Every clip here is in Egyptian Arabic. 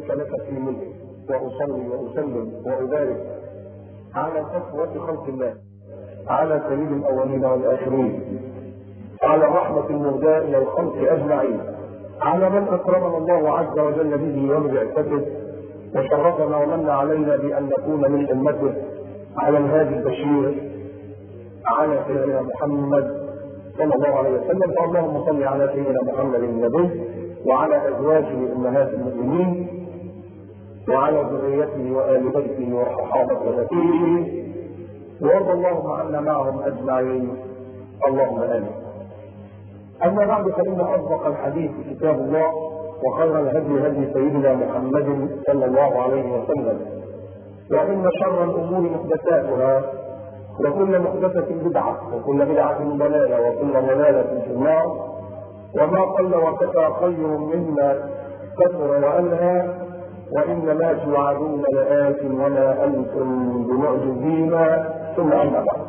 شريك لك في ملكه واصلي واسلم وابارك على صفوه خلق الله على سيد الاولين والاخرين على الرحمه المهداه الى الخلق اجمعين على من اكرمنا الله عز وجل به وببعثته وشرفنا ومن علينا بان نكون من امته على الهادي البشير على سيدنا محمد صلى الله عليه وسلم فاللهم صل على سيدنا محمد النبي وعلى ازواجه امهات المؤمنين وعلى ذريته وال بيته وصحابه نبيه وارض اللهم عنا معهم اجمعين اللهم امين اما بعد فان اصدق الحديث كتاب الله وخير الهدي هدي سيدنا محمد صلى الله عليه وسلم وان شر الامور محدثاتها وكل محدثة بدعة وكل بدعة ضلالة وكل ضلالة في النار وما قل وكفى خير مما كثر وألهى وإنما توعدون لآت وما أنتم بمعجزين ثم أما بعد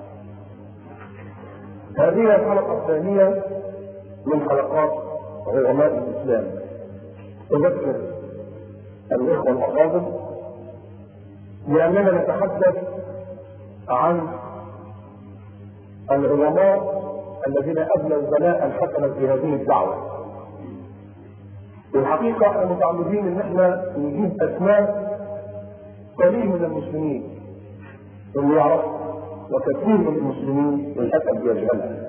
هذه الحلقة الثانية من حلقات علماء الإسلام أذكر الإخوة الأفاضل لأننا نتحدث عن العلماء الذين أبلوا بلاء حسنا في هذه الدعوة. والحقيقة احنا متعمدين إن احنا نجيب أسماء قليل من المسلمين اللي يعرفوا وكثير من المسلمين للأسف يجهلها.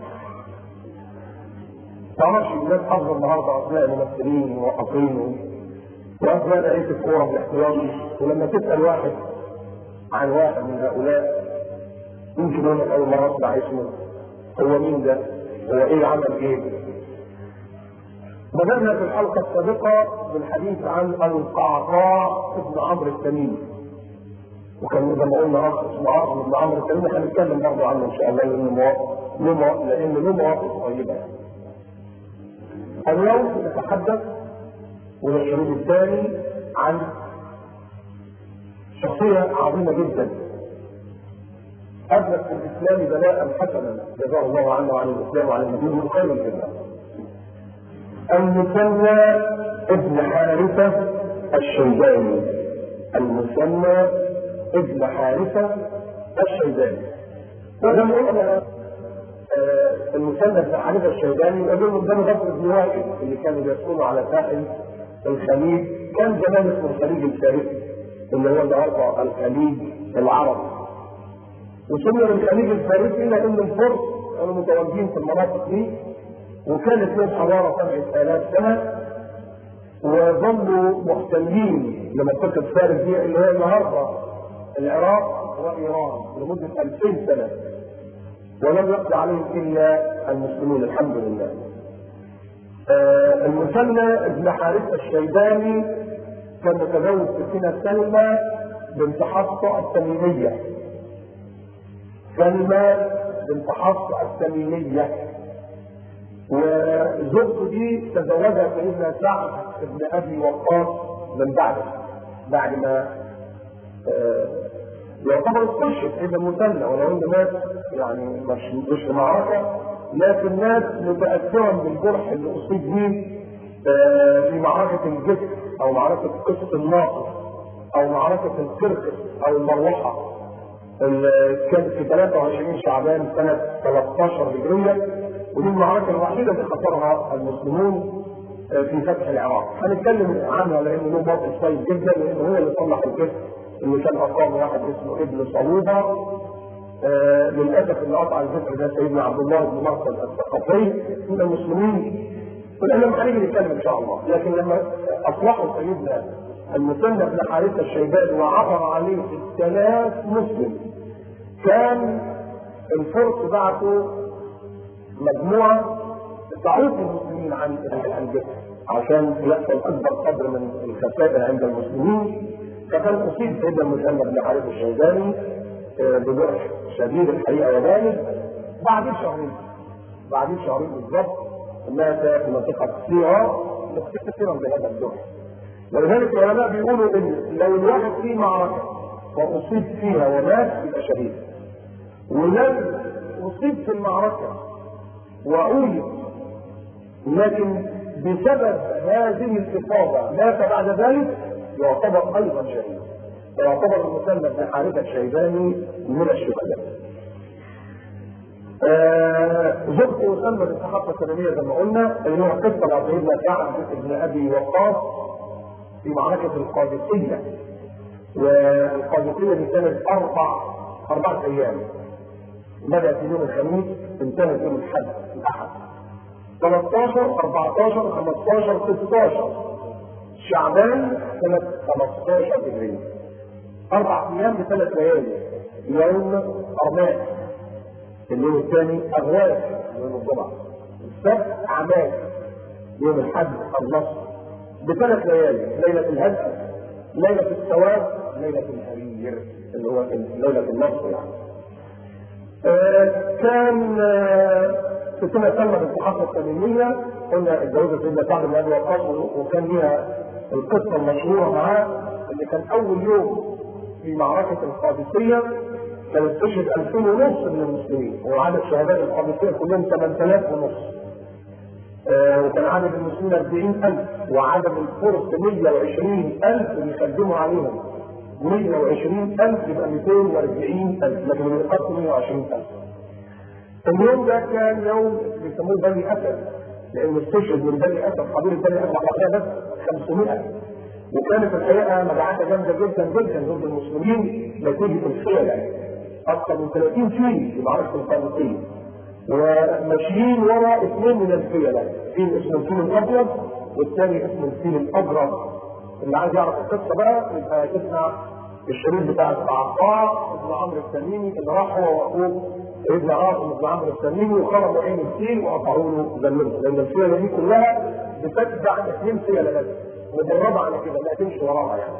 تعرفش الناس حافظة النهارده أسماء الممثلين وموقفين وأسماء لعيبة الكورة بالاحتياطي ولما تسأل واحد عن واحد من هؤلاء يمكن يقول لك اول مره اسمع اسمه هو مين ده؟ هو ايه عمل ايه؟ بدأنا في الحلقة السابقة بالحديث عن القعقاع ابن عمرو التميمي. وكان زي ما قلنا اخ اسمه عاصم ابن عمرو التميمي هنتكلم برضه عنه ان شاء الله لانه له لان له مواقف طيبة. اليوم نتحدث وده الشريط الثاني عن شخصية عظيمة جدا أدرك في الإسلام بلاء حسنا جزاه الله عنه وعن الإسلام وعن المدينة خير الجنة. المثنى ابن حارثة الشيباني المثنى ابن حارثة الشيباني ولما قلنا المثنى ابن حارثة الشيباني يقول قدام غفر بن وائل اللي كانوا بيسكنوا على ساحل الخليج كان زمان اسمه الخليج الفارسي اللي هو النهارده الخليج العربي وسمي الخليج الفارسي لان الفرس كانوا متواجدين في المناطق دي وكانت لهم حضاره سبعة آلاف سنة وظلوا محتلين لمنطقة فارس دي اللي هي النهارده العراق وإيران لمدة 2000 سنة ولم يقضي عليهم إلا المسلمون الحمد لله. آه المثنى ابن حارثة الشيباني كان متزوج سكينة سلمى بنت حفصة التميمية. سلمى بنت حفصة التميمية. وزوجته دي تزوجها سيدنا سعد بن ابي وقاص من بعده بعد ما آه يعتبر استشهد سيدنا المثنى ولو انه مات يعني مش مش في معركه لكن مات متاثرا بالجرح اللي اصيب به آه في معركه الجسر او معركه قسط الناقص او معركه القرقس او المروحه كانت في 23 شعبان سنه 13 هجريه ودي المعركة الوحيدة اللي خسرها المسلمون في فتح العراق. هنتكلم عنها لأنه له موقف طيب جدا لأنه هو اللي صلح الجسر اللي كان أقام واحد اسمه ابن صلوبة. آه للأسف اللي قطع الجسر ده سيدنا عبد الله بن مرقد الثقفي من المسلمين. ولما هنيجي نتكلم إن شاء الله، لكن لما أصلحوا سيدنا المثنى بن حارثة الشيباني وعبر عليه 6000 مسلم كان الفرس بعثوا مجموعة تعوق المسلمين عن الجسر عشان يحصل أكبر قدر من الخسائر عند المسلمين فكان أصيب سيدنا المثنى بن حارث الشيباني بجرح شديد الحقيقة وذلك بعد شهرين بعد شهرين بالضبط مات في منطقة سيرة مختصرا بهذا الجرح ولذلك العلماء بيقولوا ان لو الواحد في معركة وأصيب فيها ومات يبقى شهيد ولو أصيب في المعركة وأولد لكن بسبب هذه الإصابة مات بعد ذلك يعتبر ايضا شهيد ويعتبر المثنى بن حارثه الشيباني من الشهداء. زرت مسمى بالصحافه السلميه زي ما قلنا اللي هو قصه مع سيدنا سعد بن ابي وقاص في معركه القادسيه والقادسيه دي كانت اربع اربعه ايام بدات في يوم الخميس انتهت يوم الحد الاحد 13 14 15 16 شعبان سنه 15 هجريه اربع ايام بثلاث ليالي يوم ارماس اليوم الثاني اغواس يوم الجمعه السبت اعمال يوم الحد النصر بثلاث ليالي ليله الهدف ليله الثواب ليله الهرير اللي هو ليله النصر يعني آه كان آه ستنا سلمى بالصحافه التميميه قلنا اتجوزت سيدنا سعد بن ابي وقاص وكان ليها القصه المشهوره معاه اللي كان اول يوم في معركه القادسيه كانت تشهد 2000 ونص من المسلمين وعدد شهداء القادسيه كلهم 8000 ونص آه وكان عدد المسلمين 40000 وعدد الفرس 120000 بيخدموا عليهم 120000 يبقى 240000 لكن اللي قتلوا 120000 اليوم ده كان يوم بيسموه بني اسد لان استشهد من بني اسد قبيله بني اسد لوحدها بس 500 وكانت الحقيقه مبيعاتها جامده جدا جدا ضد المسلمين نتيجه الخيانه اكثر من 30 فيل في معركه القادسيه وماشيين ورا اثنين من الفيلة فيل اسمه الفيل الابيض والثاني اسمه الفيل الازرق اللي عايز يعرف القصه بقى يبقى يسمع الشريط بتاع القعقاع ابن عمرو التميمي اللي راح هو واخوه ابن عاصم بن عمرو التميمي وخرجوا عين الفيل وقطعوا له ذنبه لان الفيله دي كلها بتتبع اثنين فيله بس مدربه على كده لا تمشي وراها يعني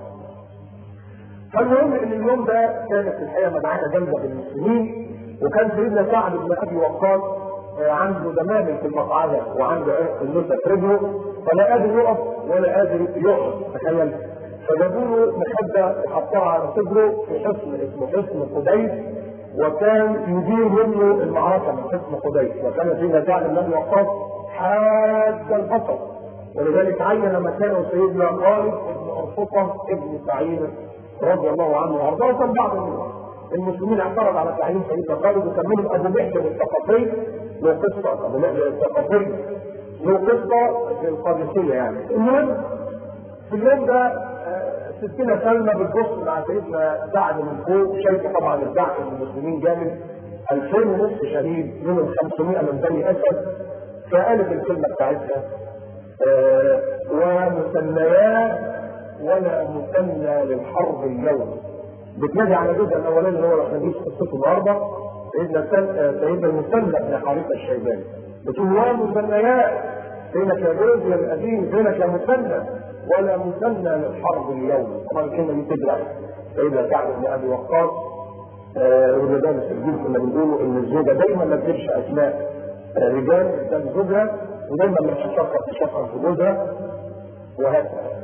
فالمهم ان اليوم ده كانت الحقيقه مدعاه جامده بالمسلمين وكان سيدنا سعد بن ابي وقاص عنده دمامل في المقعده وعنده عرق النسا في رجله فلا قادر يقف ولا قادر يقف تخيل فجابوا له مخده وحطها على صدره في حصن اسمه حصن قديس وكان يدير منه المعركه من حصن قديس وكان سيدنا سعد بن ابي وقاص حاد البصر ولذلك عين مكانه سيدنا خالد بن ارفقه ابن سعيد رضي الله عنه وارضاه وكان بعض المسلمين اعترض على تعيين سيدنا خالد وسموه ابو محجن الثقفي له قصه ابو محجن الثقفي له قصه في القادسيه يعني المهم في اليوم ده ستنا سلمى بتبص مع سيدنا سعد من فوق شايفه طبعا الدعم المسلمين جامد 2000 ونص شهيد منهم 500 من بني اسد فقالت الكلمه بتاعتها آه ومثنيات ولا مثنى للحرب اليوم بتنادي على الجزء الاولاني اللي هو الحديث قصته النهارده سيدنا سيدنا المثنى بن حارثه الشيباني بتقول يا مثنيات فينك يا جوز يا القديم فينك يا مثنى ولا مثنى للحرب اليوم طبعا الكلمه دي تدرك سيدنا سعد بن ابي وقاص آه وده ده التسجيل كنا بنقوله ان الزوجه دايما ما تجيبش اسماء آه رجال قدام زوجها ودايما ما تشفق تشفق في جوزها وهكذا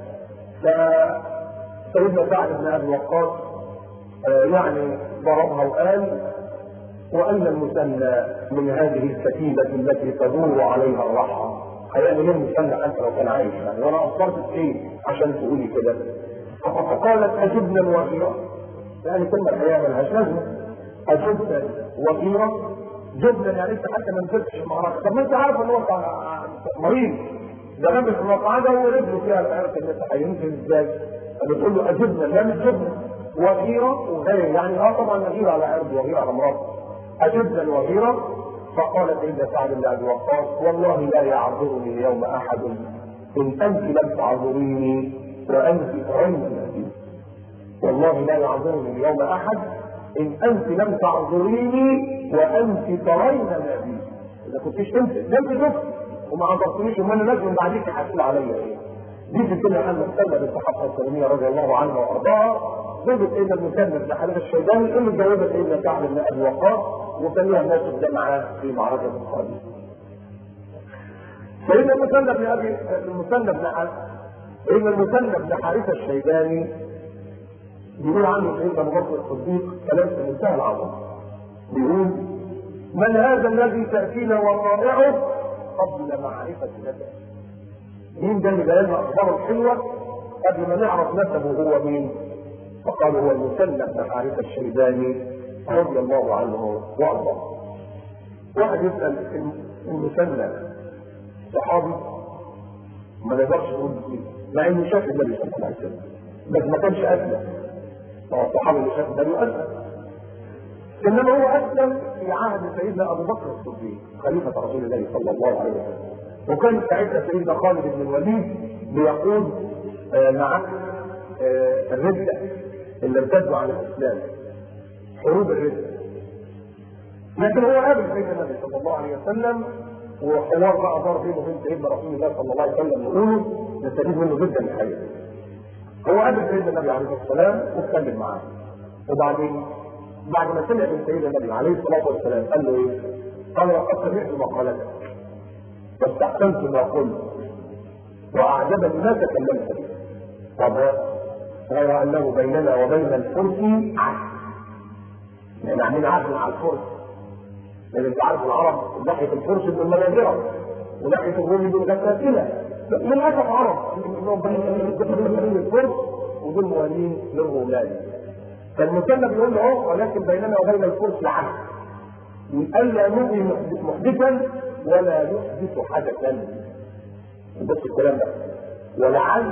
فسيدنا سعد بن ابي وقاص آه يعني ضربها وقال وأن المثنى من هذه الكتيبة التي تدور عليها الرحى هيعمل ايه المثنى حتى لو كان عايش يعني وانا قصرت في ايه عشان تقولي كده فقالت اجبنا الوغيرة يعني كلمة الحقيقة ملهاش لازمة اجبنا وغيرة جبنا يعني انت حتى ما نزلتش المعركة طب ما انت عارف ان هو مريض ده غامل في المقعدة ورجله فيها العرق اللي هينزل ازاي بتقول له اجبنا لا مش جبنا وغيرة وغير يعني اه طبعا نغير على عرض وغير على مراته أجبنا الوغيرة فقال سيدنا سعد بن ابي وقاص والله لا يعذرني اليوم احد ان انت لم تعذريني وانت تعين النبي والله لا يعذرني اليوم احد ان انت لم تعذريني وانت ترين النبي اذا كنتش انت انت شفت وما عذرتنيش وما انا لازم بعديك حاسين عليا ايه دي في كل حال مستمع بالصحابه السلميه رضي الله عنها وارضاها زوجة سيدنا المكمل بن حبيب الشيباني اللي اتجوزت سيدنا سعد بن ابي وقاص وكان لها موقف ده معاه في معركة القادم. سيدنا المثنى بن ابي المثنى بن سيدنا المثنى بن حارثة الشيباني بيقول عنه سيدنا ابو بكر الصديق كلام في منتهى العظمة. بيقول من هذا الذي تأتينا وصائعه قبل معرفة نفسه. مين ده اللي جاي لنا اخباره الحلوه قبل ما نعرف نسبه هو مين فقالوا هو المثنى بن حارثه الشيباني رضي الله عنه وارضاه واحد يسال المثنى صحابي ما نقدرش نقول فيه مع انه شاف النبي صلى الله عليه وسلم بس ما كانش اسلم هو الصحابي اللي شاف النبي اسلم انما هو اسلم في عهد سيدنا ابو بكر الصديق خليفه رسول الله صلى الله عليه وسلم وكان ساعتها سيدنا خالد بن الوليد بيقود آه مع آه الرده اللي ارتدوا على الاسلام حروب الرده لكن هو قابل سيدنا النبي صلى الله عليه وسلم وحوار بقى دار بينه وبين سيدنا رسول الله صلى الله عليه وسلم يقولوا نستفيد منه جدا الحقيقه. هو قابل سيدنا النبي عليه الصلاه والسلام واتكلم معاه. وبعدين بعد ما سمع من سيدنا النبي عليه الصلاه والسلام قال له ايه؟ قال لقد سمعت مقالتك واستحسنت ما قلت واعجبني ما تكلمت به. طب غير انه بيننا وبين الفرس عهد. يعني عاملين عهد على الفرس لان انت عارف العرب ناحيه الفرس دول مناجره وناحيه الروم دول غساسنه للاسف عرب انهم بين الفرس ودول موالين للرومان فالمثنى بيقول له اهو ولكن بيننا وبين الفرس عهد الا نؤذي محدثا ولا يحدث حدثا بص الكلام ده ولعل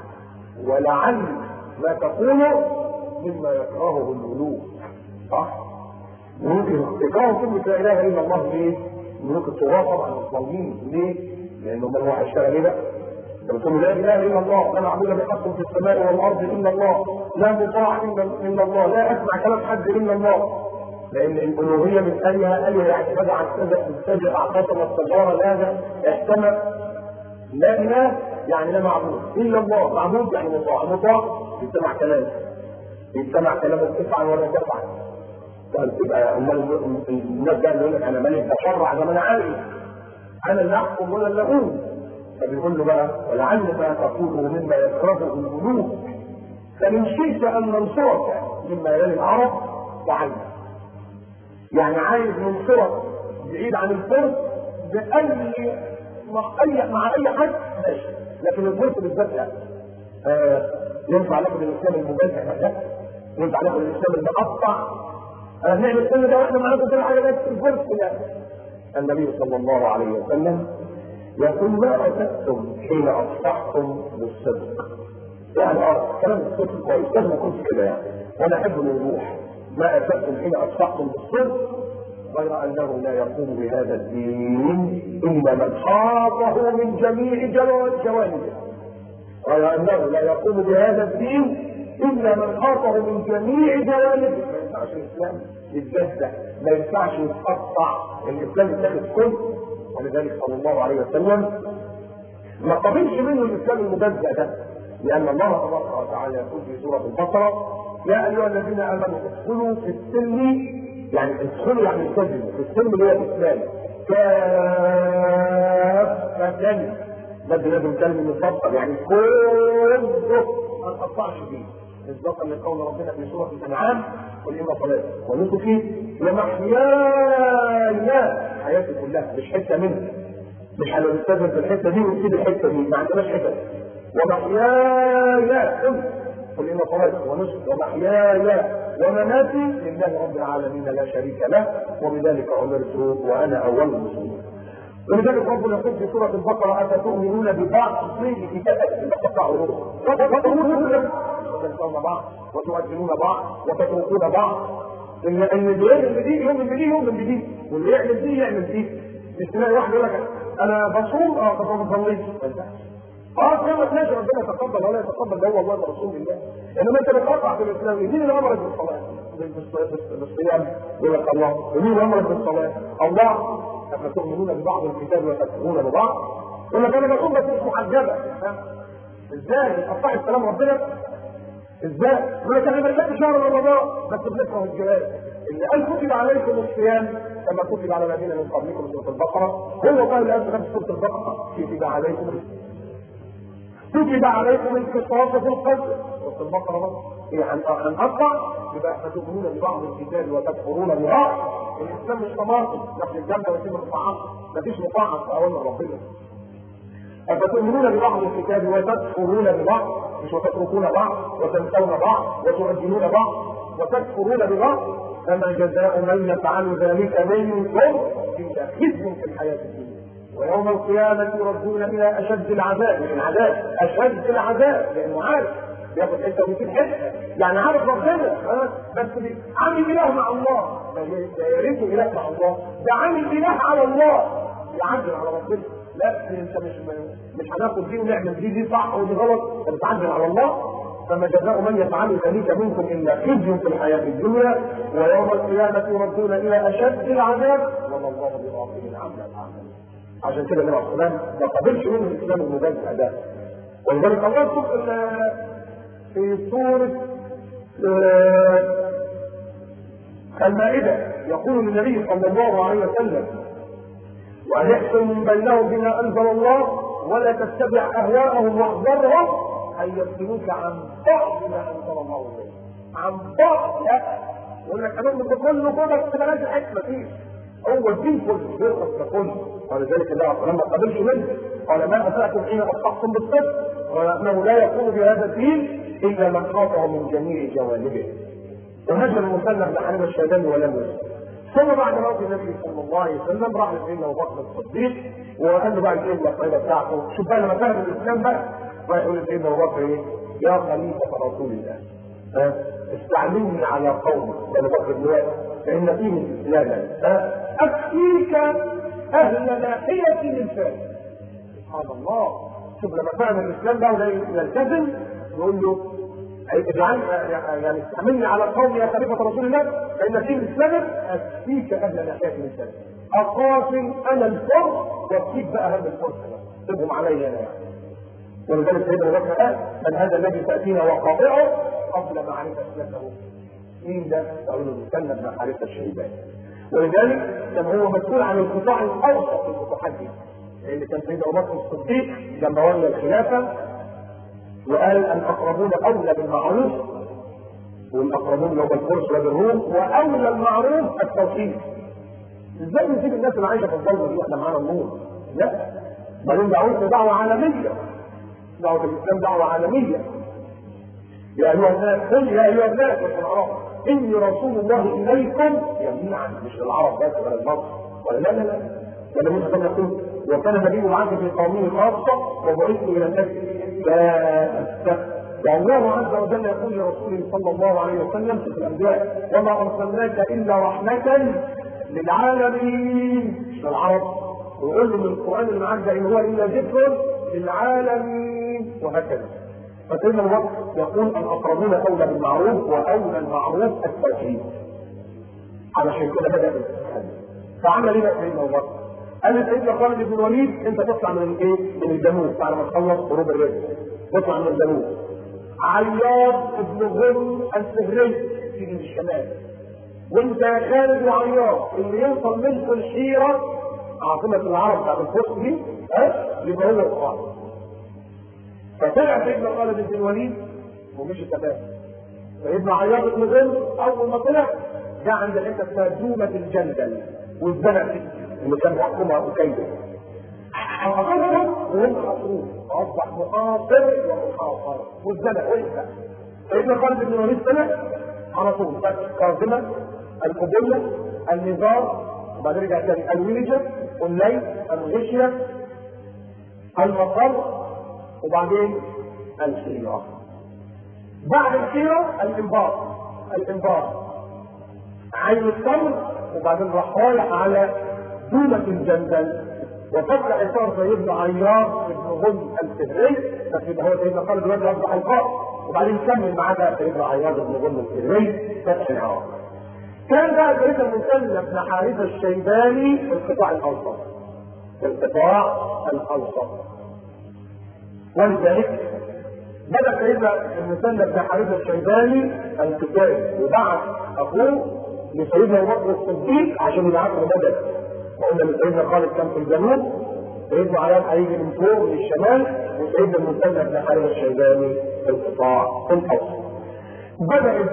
ولعل ما تقوله مما يكرهه الملوك صح؟ ممكن اكراه كلمة لا اله الا الله ليه؟ ملوك التراث طبعا الظالمين ليه؟ لانه من هو هيشتغل ايه بقى؟ انت بتقول لا اله الا الله لا معبود بحق في السماء والارض الا الله لا مطاع الا الله لا اسمع كلام حد الا الله لان الالوهيه من الهه الهه يعني بدع تبتدع اعطاك والسجاره لا احتمى لا اله يعني لا معبود الا الله معبود يعني مطاع مطاع يستمع كلامه يستمع كلامه تفعل ولا تفعل قال تبقى امال الناس ده يقول لك انا مالك بشرع زي ما انا عايز انا اللي احكم ولا اللي اقول فبيقول له بقى ولعل ما تقوله مما يكرهه الملوك فان شئت ان ننصرك مما يلي العرب فعلنا يعني عايز ننصرك بعيد عن الفرس باي مع اي مع اي حد ماشي لكن الفرس بالذات لا آه ينفع ناخد الاسلام المباشر لا ينفع ناخد الاسلام المقطع نعمل كل ده واحنا معاكم كل حاجه بس الفرس لا النبي صلى الله عليه وسلم يقول ما اتتم حين اصبحتم بالصدق يعني اه كلام الصدق كويس لازم يكون كده يعني وانا احب الوضوح ما اتتم حين اصبحتم بالصدق غير انه لا يقوم بهذا الدين الا من خاطه من جميع جوانبه غير انه لا يقوم بهذا الدين الا من خاطه من جميع جوانبه ما ينفعش الاسلام يتجزا ما ينفعش يتقطع الاسلام يتاخد كل ولذلك صلى الله عليه وسلم ما قبلش منه الاسلام المجزا ده لان الله تبارك وتعالى يقول في سوره البقره يا ايها الذين امنوا ادخلوا في السلم يعني ادخلوا يعني التزموا في السلم اللي هو الاسلام كافة ده لازم كلمة مفصل يعني كله ما تقطعش فيه مصداقا لقول ربنا في سوره الانعام قل ان صلاتي ونسكي ومحياي حياتي كلها مش حته منها مش هنلتزم في الحته دي ونسيب الحته دي ما عندناش حته ومحياي قل ان صلاتي ونسكي ومحياي ومماتي لله رب العالمين لا شريك له وبذلك امرت وانا اول المسلمين ولذلك ربنا يقول في سوره البقره افتؤمنون ببعض تصير كتابه تقطعوا وتنسون بعض وتؤجلون بعض وتتركون بعض ان ان اللي يعمل بدي يؤمن بدي يؤمن بدي واللي يعمل دي يعمل دي مش تلاقي واحد يقول لك انا بصوم اه طب ما بصليش اه كما ماشي ربنا يتقبل ولا يتقبل ده هو الله ورسول الله انما انت بتقطع في الاسلام مين اللي امرك بالصلاه؟ بالصيام يقول لك الله ومين اللي امرك بالصلاه؟ الله افتؤمنون ببعض الكتاب وتكفرون ببعض يقول لك انا بصوم بس مش محجبه ازاي بتقطعي كلام ربنا ازاي؟ يقول لك انا بنلاقي شهر رمضان بس بنكره الجواز اللي قال كتب عليكم الصيام كما كتب على الذين من قبلكم سوره البقره هو الله اللي قال في سوره البقره كتب عليكم كتب عليكم القصاص في القتل سوره البقره بقى ايه هنقطع يبقى احنا تؤمنون ببعض الكتاب وتكفرون ببعض الاسلام مش طماطم ناخد الجنه ويتم الطعام مفيش مطاعم في اوامر ربنا افتؤمنون ببعض الكتاب وتكفرون ببعض مش وتتركون بعض وتنسون بعض وتؤدنون بعض وتكفرون ببعض فما جزاء من يفعل ذلك منكم الا خزي في الحياه الدنيا ويوم القيامة يردون إلى أشد العذاب، من العذاب أشد العذاب لأنه عارف بياخد حته ويسيب حته يعني عارف ربنا ها بس عامل اله مع الله يا ريته اله مع الله ده عامل اله على الله يعدل على ربنا لا انت مش مش هناخد دي ونعمل دي دي صح ودي غلط انت بتعدل على الله فما جزاء من يفعل ذلك منكم الا خزي في الحياه الدنيا ويوم القيامه يردون الى اشد العذاب وما الله بغافل عما تعملون عشان كده النبي عليه الصلاه والسلام ما قبلش منه الاسلام المجازي ده ولذلك الله سبحانه في سورة المائدة يقول النبي صلى الله عليه وسلم وأن يحكم بينهم بما أنزل الله ولا تتبع أهواءهم واحذرهم أن يفتنوك عن بعض ما أنزل الله إليك عن بعض لا يقول لك أنا كله كده بس بلاش الحكمة فيه هو الدين كله بيرقص كله ولذلك الله لما قبلش منه قال ما أسأتم حين أصبحتم بالصدق وأنه لا يكون بهذا الدين إلا من خاطه من جميع جوانبه وهجر المسلم لحنيف الشيطان ولم يسلم ثم بعد موت النبي صلى الله عليه وسلم راح لسيدنا ابو بكر الصديق وقال له بقى الكلمه الطيبه بتاعته شوف بقى لما فهم الاسلام بقى راح يقول لسيدنا ابو بكر ايه؟ يا خليفه رسول الله ها استعملني على قومي ابو بكر دلوقتي فان فيهم اسلاما ها اكفيك اهل ناحيه من فاس سبحان الله شوف لما فهم الاسلام بقى ولا يلتزم يقول له اجعل يعني استعملني على القوم يا خليفه رسول الله فان فيه الاسلام اكفيك اهل ناحيه الاسلام اقاتل انا الفرس واكفيك بقى هم الفرس سيبهم علي انا ولذلك سيدنا ابو بكر قال من هذا الذي تاتينا وقاطعه قبل معرفه له مين ده؟ قالوا له مسلم بن حارثه الشيباني ولذلك كان هو مسؤول عن القطاع الاوسط في الفتوحات دي لان كان سيدنا ابو بكر الصديق لما ولي الخلافه وقال الاقربون اولى بالمعروف والاقربون لو الفرس وبالروم واولى المعروف التوحيد ازاي نسيب الناس اللي عايشه في الظلمه دي احنا معانا النور لا بل دعوتنا دعوه عالميه دعوه الاسلام دعوه عالميه يا ايها الناس قل يا ايها الناس في العرب اني رسول الله اليكم جميعا مش للعرب بس ولا المصر ولا لا لا لا والنبي صلى الله عليه وسلم وكان النبي معاذ في قومه خاصه وبعثت الى الناس كافه والله عز وجل يقول لرسوله صلى الله عليه وسلم في الانبياء وما ارسلناك الا رحمه للعالمين مش للعرب ويقول له من القران اللي معاك ده ان هو الا ذكر للعالمين وهكذا فسيدنا ابو بكر يقول الاقربون اولى بالمعروف واولى المعروف التوحيد علشان كده بدا الاسلام فعمل ايه بقى سيدنا ابو بكر؟ قال لسيدنا خالد بن الوليد انت تطلع من الايه؟ من الجنوب بعد ما تخلص حروب الرزق تطلع من الجنوب عياض بن غل السهري تيجي من الشمال وانت يا خالد وعياض اللي يوصل منكم الحيره عاصمه العرب بتاعت الفرس دي ها يبقى هو القائد فطلع سيدنا خالد بن الوليد ومشي تمام سيدنا عياض بن غل اول ما طلع جاء عند حته اسمها دومه الجندل واتزنق اللي كان بيحكمها ابو كيده فأخذهم وهم حصروه فأصبح مقاصر ومحاصر والزمن وإنت سيدنا خالد بن الوليد طلع على طول بس كاظمة القبلة النظام وبعدين رجع تاني الولجة الليل الغشية المقر وبعدين الخيرة بعد الخيرة الانباط الانباط عين التمر وبعدين راح رايح على دولة الجندل وفتح اثار سيدنا عياض بن غم الفهري بس يبقى هو سيدنا خالد بن اصبح القائد وبعدين كمل معاه بقى سيدنا عياض بن غم الفهري فتح العراق كان بقى سيدنا المثنى بن حارثه الشيباني في القطاع الاوسط في القطاع الاوسط ولذلك بدأ سيدنا المثنى بن حارثه الشيباني القتال وبعث اخوه لسيدنا ابو بكر الصديق عشان يبعث له مدد وقلنا ان سيدنا خالد كان في الجنوب سيدنا عياض هيجي من فوق من الشمال وسيدنا المثنى بن حارث الشيباني في القطاع في الاوسط. بدات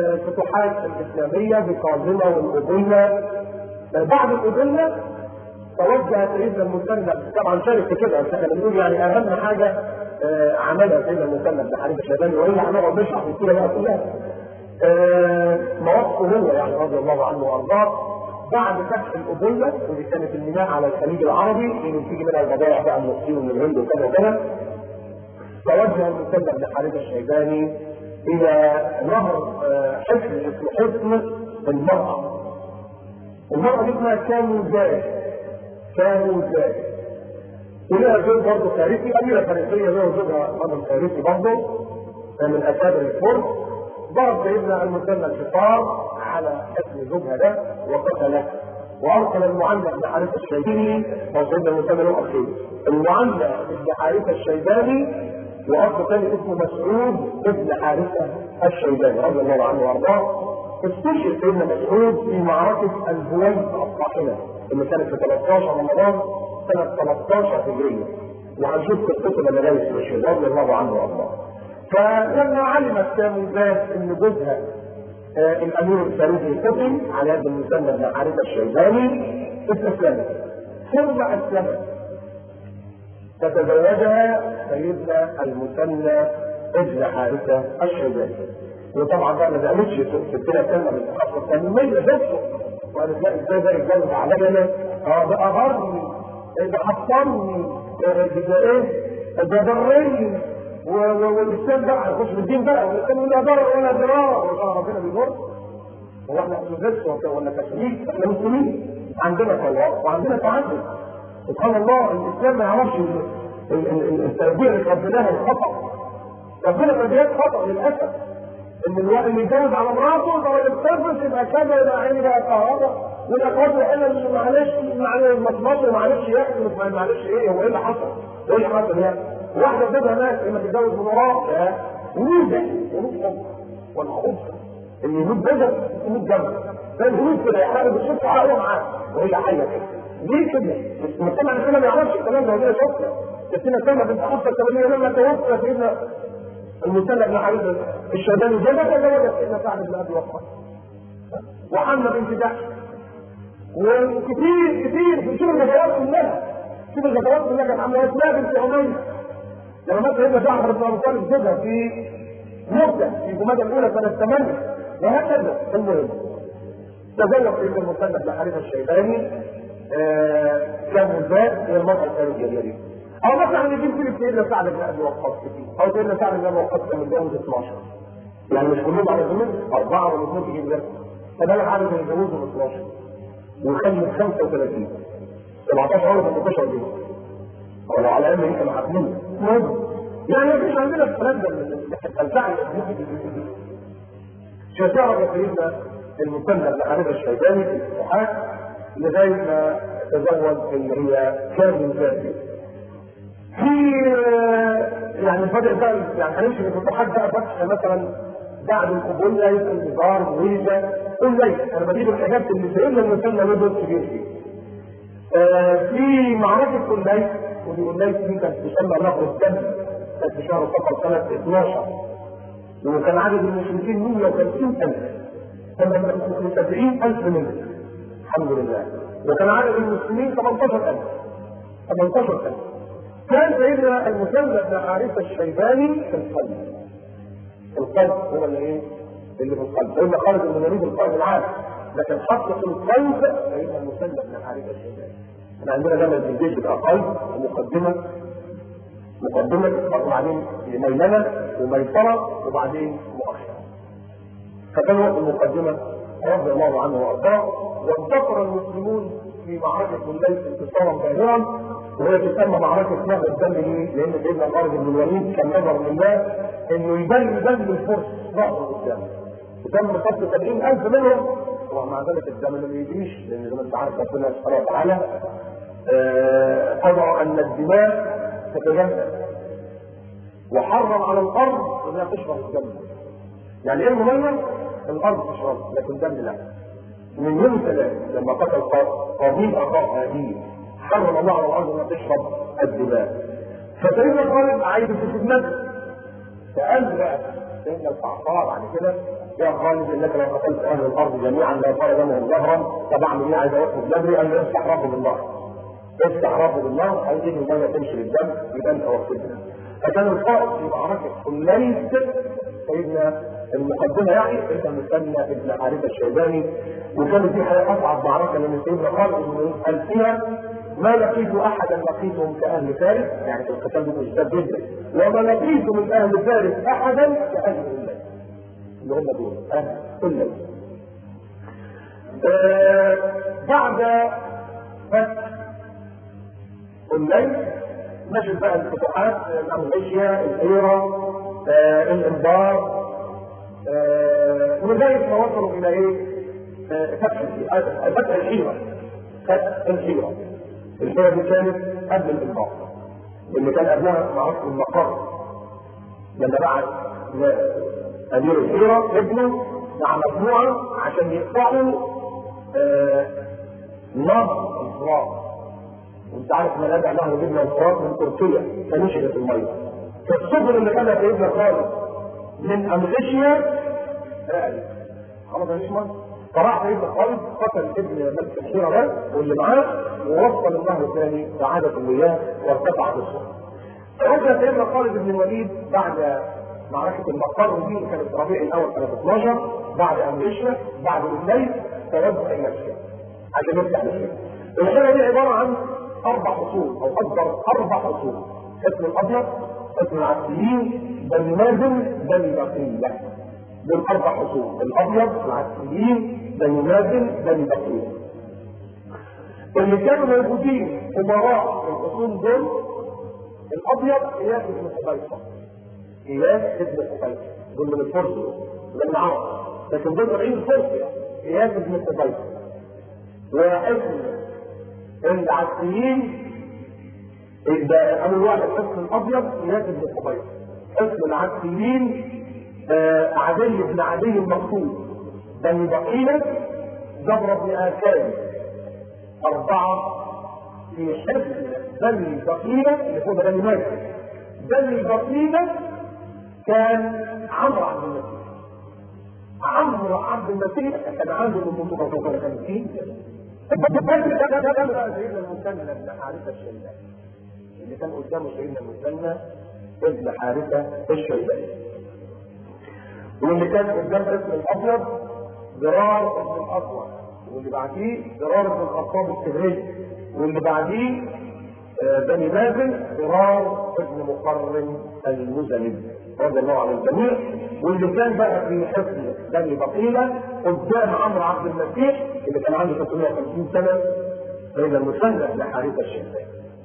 الفتوحات الاسلاميه بقازمه والابيه بعد الابيه توجه سيدنا المثنى طبعا شارك في كده احنا بنقول يعني اهم حاجه آه عملها سيدنا المثنى بن حارث الشيباني والا هنقعد نشرح في السيره بقى كلها. آه مواقفه هو يعني رضي الله عنه وارضاه بعد فتح الأبوية واللي كانت الميناء على الخليج العربي اللي بتيجي منها البضائع بقى من الصين ومن الهند وكذا وكذا توجه المثنى بن حارث الشيباني إلى نهر حصن اسمه حصن المرأة. المرأة دي اسمها كاموزاج كاموزاج ولها زوج برضه فارسي أميرة فارسية لها زوجها رجل فارسي برضه من أكابر الفرس ضرب سيدنا المثنى الحصار على حصن زوجها ده وقتله وارسل المعلى بن حارثه الشيباني هو سيدنا المثنى له اخين المعلى بن حارثه الشيباني واخ ثاني اسمه مسعود بن حارثه الشيباني رضي الله عنه وارضاه استشهد سيدنا مسعود في معركه الهويس الطاحنه اللي كانت في 13 رمضان سنه 13 هجريه وهنشوف قصته لما جاي استشهد رضي الله عنه وارضاه فلما علمت كاموزات ان جوزها آه الامير الفاروقي قتل على يد المثنى بن حارثه الشيباني استسلمت ثم اسلمت فتزوجها سيدنا المثنى ابن حارثه الشيباني وطبعا بقى ما زالتش ست لها كلمه بالتخصص كان مية بس وقالت لا ازاي ده يتجوز عليا اه ده اغرني ده حصلني ده ايه ده ضرني والانسان بقى يخش في الدين بقى والانسان لا ضرر ولا ضرار ربنا بيضر هو احنا بنغش ولا تشريك احنا مسلمين عندنا طلاق وعندنا تعدد سبحان الله الاسلام ما يعرفش التربيه اللي ربناها الخطا ربنا تربيات خطا للاسف ان الواحد اللي يتجوز على مراته طب الطفل يبقى كذا يبقى عيني بقى كهرباء والاخوات انا معلش معلش مصمص معلش ياكل معلش ايه هو ايه اللي حصل؟ ايه اللي حصل يعني؟ واحده زوجها مات اما تتجوز من وراه ولود ولود حب ولا خبز اللي يموت بدر يموت جنب فالهنود كده يحارب الشرطه عقله معاه وهي حيه كده ليه كده؟ المجتمع الاسلامي ما يعرفش الكلام ده وهي شفنا ستنا سنه بنت حفصه الثمانيه لما توفى سيدنا المثنى بن حارث الشيباني زي ما تزوجت سيدنا سعد بن ابي وقاص وحمله بنت جحش وكثير كثير في شوف الغزوات كلها شوف الغزوات كلها كانت عامله اسماء بنت عمير لما مات سيدنا جعفر بن ابي طالب زوجها في مده في جمادى الاولى سنه 8 وهكذا المهم تزوج سيدنا المثنى بن حارثه الشيباني آه كان ذات هي المراه الخارجيه دي او مثلا نجيب سيره سيدنا سعد بن ابي وقاص كتير او سيدنا سعد بن ابي وقاص كان متجوز 12 يعني مش كلهم على ذنوب اربعه ولا اثنين تجيب ده فده عدد يتجوزهم 12 ويخلي 35 17 ولا 18 دي ولو على الاقل هيك محاكمين يعني ما فيش عندنا الكلام ده الفعل شجاعة سيدنا المثنى بن حارثة الشيباني في الفتوحات لغاية ما تزوج اللي هي كامل ذاتي. في يعني الفترة بقى يعني هنمشي في الفتوحات بقى فتح مثلا بعد القبول ليس النظار ويجا قل ليس انا بجيب الحاجات اللي سيدنا المثنى له دور كبير فيه. آه في معركة كليس ودي كليس دي كانت تسمى نهر الدم كانت في شهر صفر سنة 12 وكان عدد المشركين 150000 كان 70000 منهم الحمد لله وكان عدد المسلمين 18000 18000 كان سيدنا المثنى بن حارثة الشيباني في القلب القلب هو اللي ايه؟ اللي في القلب قلنا خالد بن الوليد القلب العام لكن حط في القلب سيدنا المثنى بن حارثة الشيباني احنا عندنا دايما في الجيش بتاع قلب ومقدمة مقدمة وبعدين ميمنة وميسرة وبعدين مؤخرة. فكان وقت المقدمة رضي الله عنه وارضاه وانتصر المسلمون في معركة الليل انتصارا باهرا وهي تسمى معركة نهر الدم ليه؟ لأن سيدنا خالد بن الوليد كان نظر من الله إنه يبني دم الفرس ظهره قدامه. ودم قتل 70000 منهم ومع ذلك الدم ما بيجريش لأن زي ما أنت عارف ربنا سبحانه وتعالى قضى أن الدماء تتجمد وحرم على الارض انها تشرب الدم يعني ايه المميز الارض تشرب لكن الدم لا من يوم ثلاث لما قتل قابيل اخاه هابيل حرم الله على الارض انها تشرب الدماء فسيدنا خالد عايز في خدمته فقال بقى سيدنا القعقاع بعد كده يا خالد انك لو قتلت اهل الارض جميعا لا صار دمهم ظهرا طب اعمل ايه عايز اوقف بدري قال له افتح ربه بالظهر افتح ربه بالنار هيجي الميه تمشي للدم يبقى انت وقتها فكان القائد في معركه حنين سيدنا المقدمه يعني سيدنا مثنى ابن حارثه الشيباني وكانت دي اصعب معركه لان سيدنا خالد بن قال فيها ما لقيت احدا لقيتهم كاهل فارس يعني في القتال ده مشتد جدا وما لقيت من اهل فارس احدا كاهل الليل اللي هم دول اهل الليل آه بعد فتح الليل نجد بقى الفتوحات الامغيشيا الحيره آه الانبار آه ولغايه ما وصلوا الى ايه؟ آه فتح فتح الحيره فتح الحيره الحيره دي كانت قبل الانبار اللي كان قبلها معركه المقر لما بعت امير الحيره ابنه مع مجموعه عشان يقطعوا نهر الفرات وانت عارف ما نبع نهر جبنا الفرات من تركيا فنشرت الميه فالسفن اللي كانت سيدنا خالد من امغيشيا رقلت خلاص مفيش ميه فراح سيدنا خالد قتل ابن ملك الحيره ده واللي معاه ووصل النهر الثاني وعادت المياه وارتفعت السفن فرجع سيدنا خالد بن الوليد بعد معركة المقر دي كانت ربيع الأول سنة 12 بعد أمريكا بعد الليل توجه إلى الشام عشان يفتح الشام. الحيرة دي عبارة عن أربع فصول أو أكبر أربع فصول اسم الأبيض اسم العسكريين بني مازن بني بقية دول أربع فصول الأبيض العسكريين بني مازن بني بقية اللي كانوا موجودين أمراء الفصول دول الأبيض إياس بن حبيصة إياس ابن حبيصة دول من الفرس من العرب لكن دول طالعين الفرس إياس بن حبيصة واسم العسكريين يبقى أول واحد اسم الأبيض إياس بن حبيصة اسم العسكريين آه عدي بن عدي المقصود بني بقيلة جبر بن آكان أربعة في حفظ بني بقيلة اللي هو بني مالك بني بقيلة كان عمرو عبد المسيح عمرو عبد المسيح كان عنده من 350 سيدنا المثنى بن حارثة الشيباني اللي كان قدامه سيدنا المثنى ابن حارثة الشيباني واللي كان قدام اسم الابيض ضرار ابن الاسود واللي بعديه ضرار ابن الخطاب السهري واللي بعديه بني مازن ضرار ابن مقرن المزني رضي الله عن الجميع واللي كان بقى في حصن بني بقيلة قدام عمرو عبد المسيح اللي كان عنده 350 سنة بين المثنى بن حارثة الشيباني.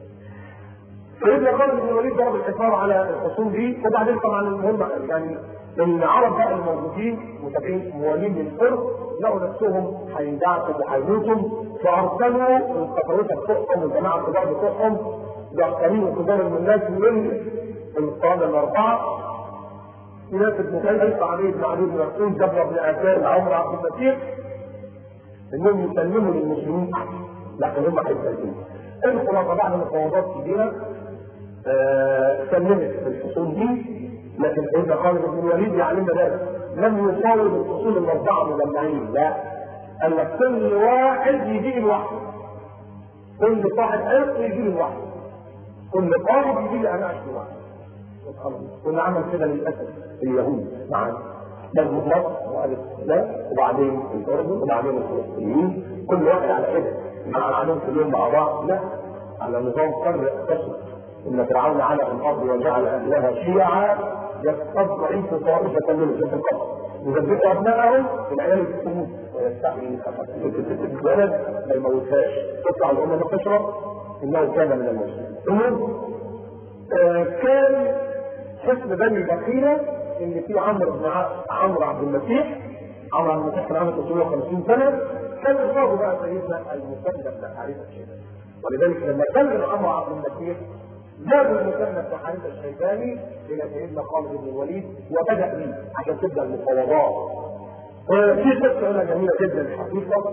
سيدنا خالد بن الوليد ضرب الحصار على الخصوم دي وبعدين طبعا المهم يعني العرب بقى الموجودين متابعين موالين للفرس لقوا نفسهم هيندعسوا وهيموتوا فارسلوا القطاوسه بتوعهم والجماعه الكبار بتوعهم ضغطانين وكبار من الناس من القاده الاربعه ناس بن كيف علي بن علي بن مسعود جبر بن عكار عمر عبد المسيح انهم يسلموا للمسلمين لكن هم هيسلموا الخلاصه بعد مفاوضات كبيره آه سلمت في الفصول دي لكن سيدنا خالد بن الوليد يعلمنا ذلك لم يفاوض الفصول الاربعه مجمعين لا قال لك كل واحد يجيب لوحده كل صاحب عرق يجيب لوحده كل قائد يجيب اناقش لوحده كنا عمل كده للاسف اليهود معانا بل مصر وقالت لا وبعدين الاردن وبعدين الفلسطينيين كل واحد على كده مع عليهم كلهم مع بعض لا على نظام فرق قسم ان فرعون على الارض وجعل اهلها شيعا يستضعف طائفه منهم في القبر يذبحوا ابنائهم والعيال يسكتون ويستحيي الولد ما يموتهاش تطلع الامه تشرب انه كان من المسلمين المهم آه كان حسن بني بخيله اللي فيه عمرو بن عمرو عبد المسيح عمرو عبد المسيح كان عنده 350 سنه كان قصاده بقى سيدنا المثنى بن حارثه الشيباني ولذلك لما كلم عمرو عبد المسيح جابوا المثنى بن حارثه الشيباني الى سيدنا خالد بن الوليد وبدا به عشان تبدا المفاوضات. في قصه هنا جميله جدا الحقيقه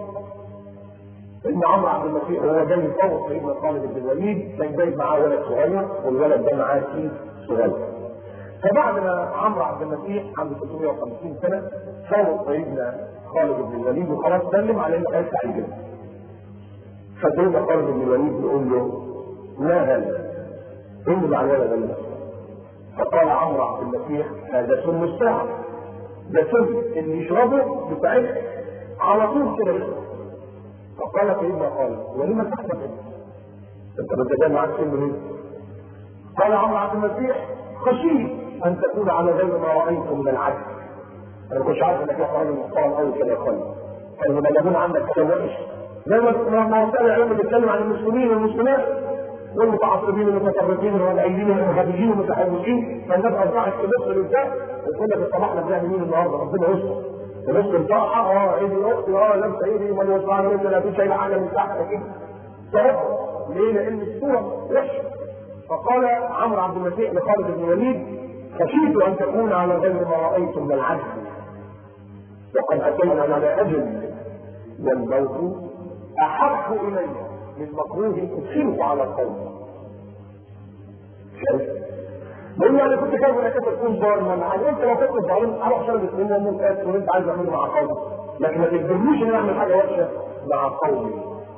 ان عمرو عبد المسيح هو جاي يفوض سيدنا خالد بن الوليد كان جايب معاه ولد صغير والولد ده معاه كيس صغير. فبعد ما عمرو عبد المسيح عنده 350 سنه فوض سيدنا خالد بن الوليد وخلاص سلم على انه هيفتح الجنه. فسيدنا خالد بن الوليد بيقول له ما هذا؟ ايه اللي مع الولد ده؟ فقال عمرو عبد المسيح هذا سم الساعة ده سم اللي يشربه بتاعتها على طول كده يشرب فقال سيدنا خالد ولما تحتفل؟ انت بتجمع معاك سم ليه؟ قال عمرو عبد المسيح خشيت ان تكون على غير ما رايت من العدل انا ما كنتش عارف انك يا راجل محترم قوي كده يا خالد كانوا بيبلغون عندك كلام وحش زي ما ما وسائل الاعلام بتتكلم عن المسلمين والمسلمات والمتعصبين والمتفرقين والمدعيين والارهابيين والمتحوشين فالناس اصبحت تبص للذات وكنا في الصباح بنعمل مين النهارده ربنا يستر تبص الفرحه اه عيدي اختي اه لابسه ايدي ما يوسعنا مني لا في شيء حاجه من تحت كده ترفض ليه؟ لان الصوره وحشه فقال عمرو عبد المسيح لخالد بن الوليد خشيت ان تكون على غير ما رايت من العدل وقد اتينا على اجل والموت احب الي من مكروه ادخله على القوم بقول له انا كنت خايف انك انت تكون ظالما انا قلت لو كنت ظالم اروح شرب اثنين وموت اسف وانت عايز اعمله مع قومي لكن ما تجبرنيش ان اعمل حاجه وحشه مع قومي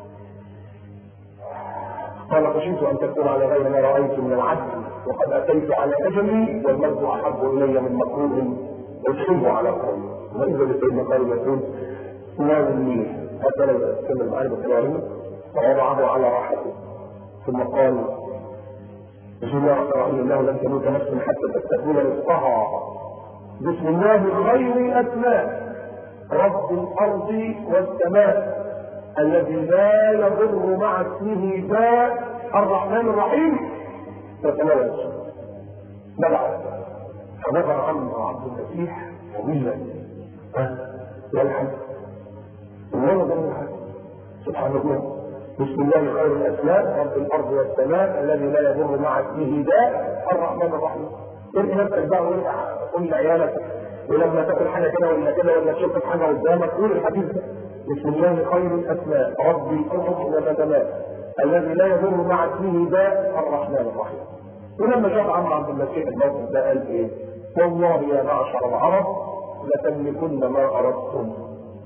قال خشيت ان تكون على غير ما رايت من العدل وقد اتيت على اجلي والموت احب الي من مكروه ادخله على قومي واذا لسيدنا قال يقول ناولني حتى لو استمر معي بكلامه فوضعه على راحته ثم قال بسم الله الرحمن الرحيم الله لن تموت نفس حتى تستكمل رزقها بسم الله خير اسماء رب الارض والسماء الذي لا يضر مع اسمه داء الرحمن الرحيم فتناول بلع فنظر عنه عبد المسيح طويلا ها يلحق ولا ضر سبحان الله بسم الله خير الاسماء رب الارض والسماء الذي لا يضر مع اسمه داء الرحمن الرحيم ارمي نفسك بقى وارجع قول لعيالك ولما تاكل حاجه كده ولا كده ولا تشوف حاجه قدامك قول الحديث ده بسم الله خير الاسماء رب الارض والسماء الذي لا يضر مع اسمه داء الرحمن الرحيم ولما شاف عمرو عبد المسيح الموقف ده قال ايه؟ والله يا معشر العرب لتملكن ما اردتم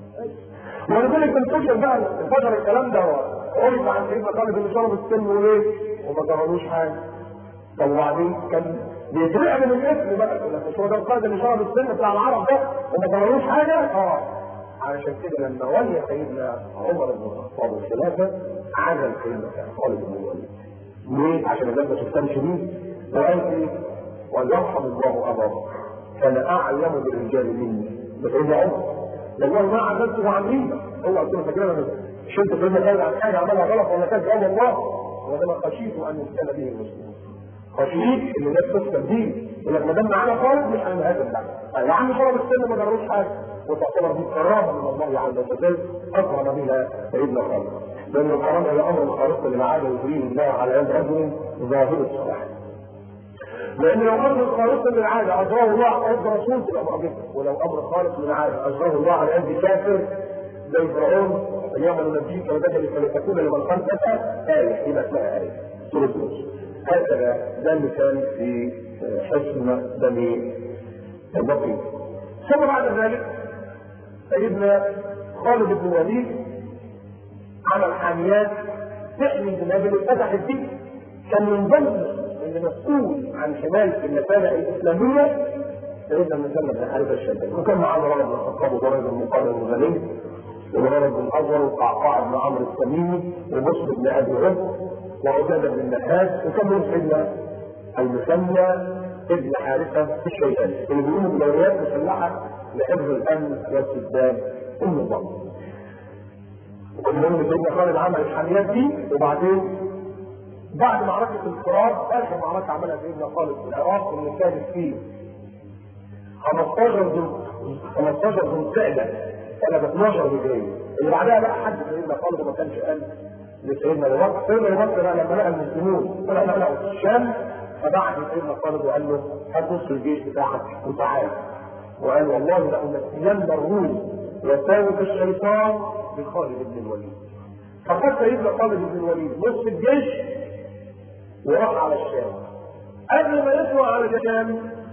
ولذلك انتشر بقى انتشر الكلام ده عرف عن سيدنا خالد اللي شرب السم وليه وما جرالوش حاجه طب وبعدين كان بيترعب من الاسم بقى مش هو ده القائد اللي شرب السم بتاع العرب ده وما جرالوش حاجه اه علشان كده لما ولي سيدنا عمر بن الخطاب الخلافه عزل سيدنا خالد بن الوليد ليه؟ عشان الناس ما تفتنش بيه وقال ايه؟ ويرحم الله ابا بكر كان اعلم بالرجال مني ده سيدنا عمر والله ما عزلته عن ريبه هو قلت له فاكر انا شلت سيدنا خالد عن حاجه عملها غلط ولا كان قال الله وانما خشيت ان يفتن به المسلمون خشيت ان الناس تفتن به يقول لك ما دام معانا خالد مش هنهاجم بقى يا عم شرب السن ما جروش حاجه وتعتبر دي كرامه من الله عز وجل اكرم بها سيدنا خالد لان الكرامه هي امر خارق للعاده يجريه الله على يد رجل ظاهر الصلاح لان لو امر خارق للعاده اجراه الله على يد رسول تبقى معجزه ولو امر خارق للعاده اجراه الله على يد كافر زي فرعون اليوم ننجيك وبدل فلتكون لمن خلفك آية يبقى اسمها آية سورة يوسف هكذا ده اللي كان في حسن بني البقيع ثم بعد ذلك سيدنا خالد بن الوليد عمل حاميات تحمي البلاد اللي فتحت دي كان من ضمن اللي مسؤول عن حمايه المسالح الاسلاميه سيدنا المسلم بن حارثه الشيباني وكان معاه عمر بن الخطاب وضرب بن مقرن الغني وغرض بن الازهر وقعقاع بن عمرو التميمي ومسلم بن ابي عمرو وعباده بن النحاس وكان من سيدنا المثنى ابن حارثه الشيباني اللي بيقولوا بدوريات مسلحه لحفظ الامن واستبداد النظام. المهم سيدنا خالد عمل الحاميات دي وبعدين بعد معركة الفرات آخر معركة عملها سيدنا خالد في العراق اللي كانت فيه 15 ذو 15 ذو القعدة سنة 12 هجرية اللي بعدها بقى حد سيدنا خالد ما كانش قال لسيدنا ابو بكر سيدنا ابو بكر بقى لما لقى المسلمون طلع لقوا في الشام فبعت سيدنا خالد وقال له هات نص الجيش بتاعك وتعال وقال والله لأمثلن الروم وساوك الشيطان بخالد بن الوليد فقد سيدنا خالد بن الوليد نصف الجيش وراح على الشام قبل ما يطلع على الشام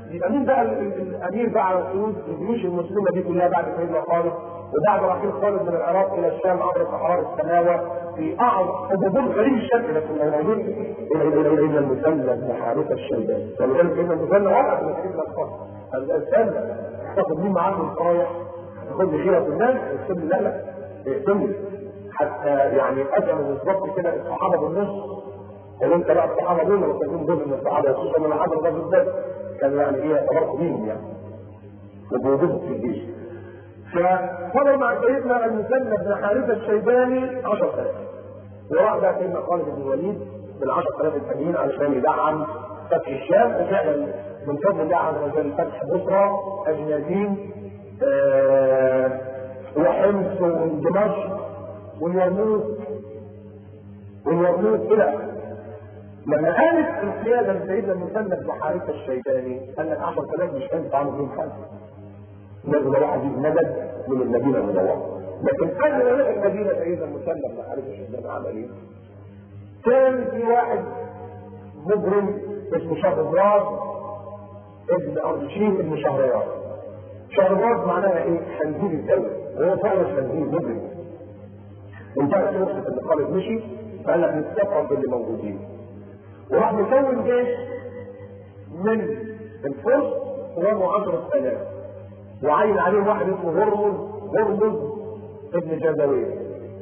يبقى مين بقى ال- ال- الامير بقى على الجنود الجيوش المسلمه دي كلها بعد سيدنا خالد وبعد رحيل خالد من العراق الى الشام عبر صحراء السماوه في اعظم حدود غريب الشكل لكن الموجود الى الى الى الى المثنى بن حارثه الشيباني ولذلك ان المثنى وقع من سيدنا خالد الانسان تاخد مين معاه من الصرايح تاخد لي خيره الناس يقسم لي لا لا يقسم لي حتى يعني قسموا بالظبط كده الصحابه بالنص قال انت بقى الصحابه دول لو كانوا جزء من الصحابه خصوصا من العدد ده بالذات كان يعني ايه يتبركوا بيهم يعني وبوجودهم في الجيش فصبر مع سيدنا المثنى بن حارثه الشيباني 10000 وراح بقى سيدنا خالد بن الوليد بال 10000 التانيين علشان يدعم فتح الشام وفعلا من فضل الله عز وجل فتح بصرى اجنادين آه وحمص ودمشق واليرموك واليرموك الى لما قالت القياده لسيدنا المثنى بن حارثه الشيباني قال لك 10000 مش هينفع تعمل بيهم حاجه لازم واحد يجيب مدد من المدينه المنوره لكن قبل ما يروح المدينه سيدنا المثنى بن حارثه الشيباني عمل ايه؟ كان في واحد مجرم اسمه شهرزاد ابن اردشيم ابن شهريار شهرزاد معناها ايه؟ خنزير الدوله وهو فعلا خنزير مجرم انتهت فرصه ان خالد مشي فقال لك نستفرد باللي موجودين وراح مكون جيش من الفرس وهو 10000 وعين عليه واحد اسمه هرمز هرمز ابن جزوية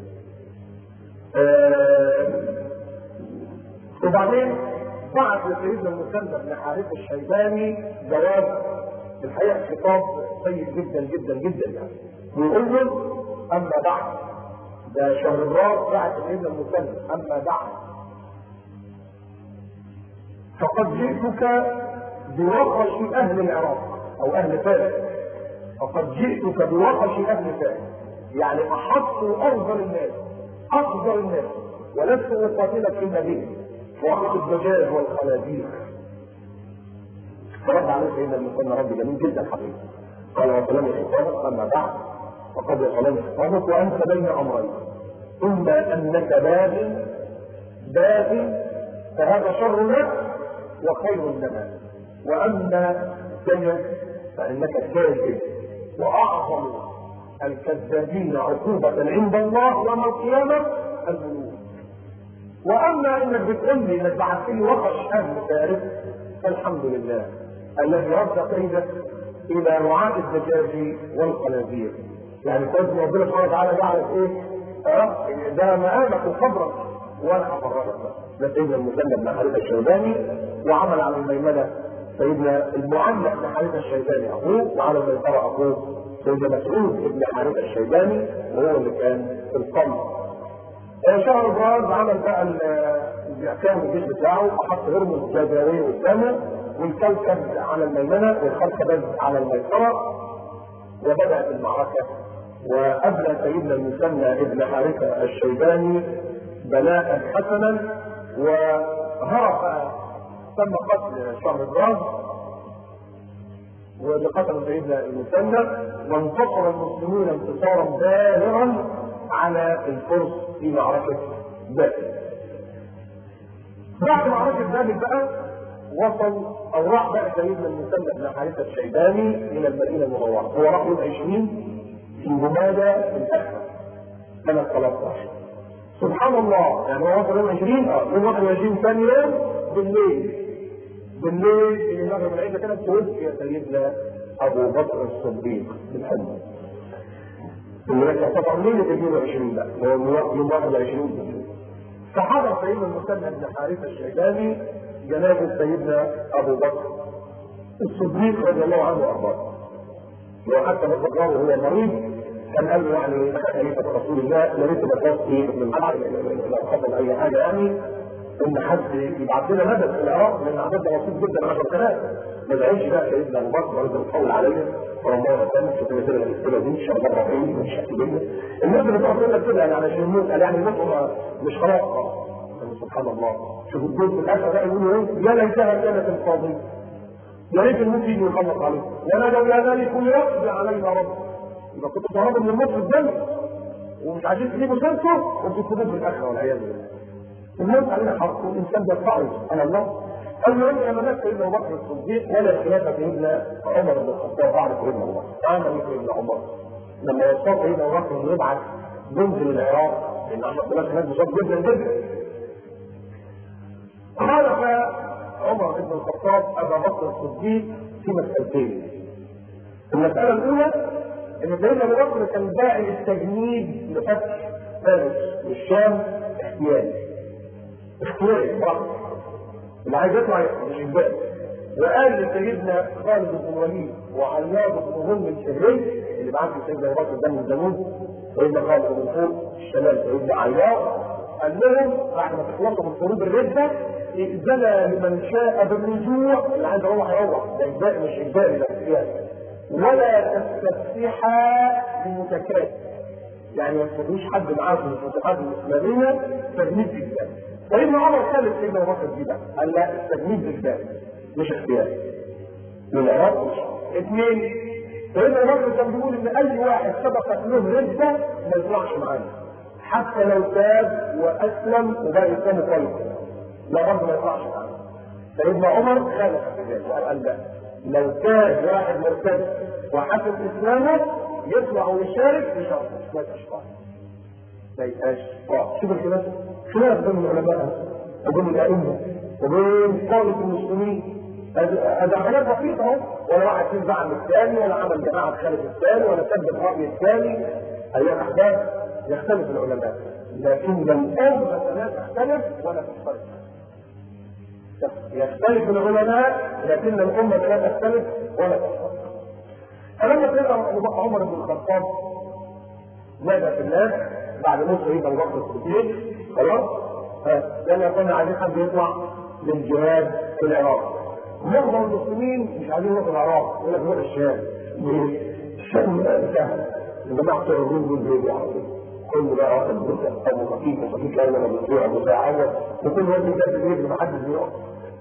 آه وبعدين بعت لسيدنا المثنى بن حارثة الشيباني جواب الحقيقة خطاب طيب جدا جدا جدا يعني بيقول له أما بعد ده شهرزاد بعت سيدنا المثنى أما بعد فقد جئتك بوحش أهل العراق أو أهل فارس فقد جئتك بوحش أهل فارس يعني أحط أفضل الناس أفضل الناس ولست أقاتلك في المدينة وحش الدجاج والخنازير رد عليه سيدنا المثنى رد جميل جدا حقيقي قال وسلام خطابك أما بعد فقد وسلام خطابك وأنت بين أمرين إما أنك باغي باغي فهذا شر لك وخير لنا واما كذب فانك كاذب واعظم الكذابين عقوبة عند الله يوم القيامة الملوك واما انك بتقول لي انك بعثت لي وحش اهل فارس فالحمد لله الذي رد كيدك الى رعاة الدجاج والخنازير يعني كويس ربنا سبحانه وتعالى جعلك ايه؟ اه ده مقامك وقبرك وانا هفرجك بقى ده سيدنا المثنى بن حارثه الشيباني وعمل على الميمنه سيدنا المعلق بن حارثه الشيباني ابوه وعلى الميسره اخوه سيدنا مسعود بن حارثه الشيباني وهو اللي كان في القلب شهر براز عمل بقى كان الجيش بتاعه وحط هرمز الجزائري قدامه والكوكب على الميمنه والخركبز على الميسره وبدات المعركه وابلى سيدنا المثنى ابن حارثه الشيباني بلاء حسنا وهرب تم قتل شهر الراس واللي قتل سيدنا المثنى وانتصر المسلمون انتصارا بالغا على الفرس في معركه بابل. بعد معركه بابل بقى وصل او راح بقى سيدنا المثنى بن حارثه الشيباني الى المدينه المنوره هو راح يوم 20 في جمادى الاخر سنه 13 سبحان الله يعني هو وصل يوم 20 اه يوم 21 ثاني يوم بالليل بالليل في المغرب العيد كده توفي سيدنا ابو بكر الصديق بالحمد اللي كان يعتبر ليله 22 ده هو يوم 21 بالليل فحضر سيدنا المثنى بن حارثه الشيباني جنازه سيدنا ابو بكر الصديق رضي الله عنه وارضاه وحتى بكر وهو مريض كان قال له يعني خليفه رسول الله يا ريت ما في ابن المعاد لو حصل اي حاجه يعني ان حد يبعت لنا مدد في العراق لان عددنا بسيط جدا 10000 ما دعيش بقى سيدنا ابو بكر رضي الله عليه والله وسلم في كل سنه الاسئله دي ان شاء الله ربنا مش هتجيبنا الناس اللي بتقول لك كده يعني علشان الموت قال يعني الموت مش خلاص سبحان الله شوف الجزء في الاخر بقى يقولوا ايه يا ليتها كانت القاضيه يا ريت الموت يجي يخلص عليه ونادوا يا ذلك يقضي علينا ربنا يبقى كنتوا تهربوا من الموت في الجنه ومش عايزين تجيبوا سيرته وبتكتبوه في الاخره والعياذ بالله الموت علينا حق والانسان بيدفعه سبحان الله المهم لما مات سيدنا ابو بكر الصديق ولا الخلافه سيدنا عمر بن الخطاب بعد سيدنا ابو بكر عمل ايه سيدنا عمر لما وصى سيدنا ابو بكر انه يبعث جند للعراق لان عمر بن هناك بصوت جدا جدا خالف عمر بن الخطاب ابا بكر الصديق في مسألتين المسألة الأولى إن سيدنا أبو بكر كان باعي التجنيد لفتح فارس والشام احتياجي اختياري فقط اللي عايز يطلع مش اجباري وقال لسيدنا خالد بن الوليد وعياض بن هم الشهري اللي بعت سيدنا ابو بكر دم الجنوب سيدنا خالد بن فوق الشمال سيدنا عياض قال لهم بعد ما تخلصوا من حروب الرده ائذن لمن شاء بالرجوع اللي عايز يروح يروح ده اجباري مش اجباري ده اختياري ولا تستفتحا بمتكاتف يعني ما تخلوش حد معاكم في الفتوحات الاسلاميه تجنيد جدا سيدنا عمر خالد سيدنا ابو بكر دي بقى قال لا التجنيد اجباري مش اختياري للعراق مش اثنين سيدنا ابو بكر كان بيقول ان اي واحد سبقت له رده ما يطلعش معانا حتى لو تاب واسلم وبقى اسلامه كويس لا برضه ما يطلعش معانا سيدنا عمر خالف في ذلك وقال لا لو كان واحد مرتد وحسب اسلامه يطلع ويشارك بشرط ما يبقاش ما يبقاش شوف الخلاف خلاف بين العلماء وبين الائمه وبين طائفه المسلمين هذا خلاف بسيط اهو ولا واحد فيهم زعم الثاني ولا عمل جماعه خالف الثاني ولا سب الراي الثاني اي احداث يختلف العلماء لكن الامه لا تختلف ولا تختلف يختلف العلماء لكن الامه لا تختلف ولا تختلف فلما سيدنا عمر بن الخطاب نادى في الناس بعد موت سيدنا ابو بكر الصديق خلاص لما كنا عايزين حد يطلع للجهاد في العراق معظم المسلمين مش عايزين يروحوا العراق يقول لك نروح الشام الشام سهل جماعه الروم دول بيجوا كل بقى واحد ابو خفيف وخفيف ايمن ابو سوع ابو ساعه وكل واحد بيجي بيجري ما حدش بيقف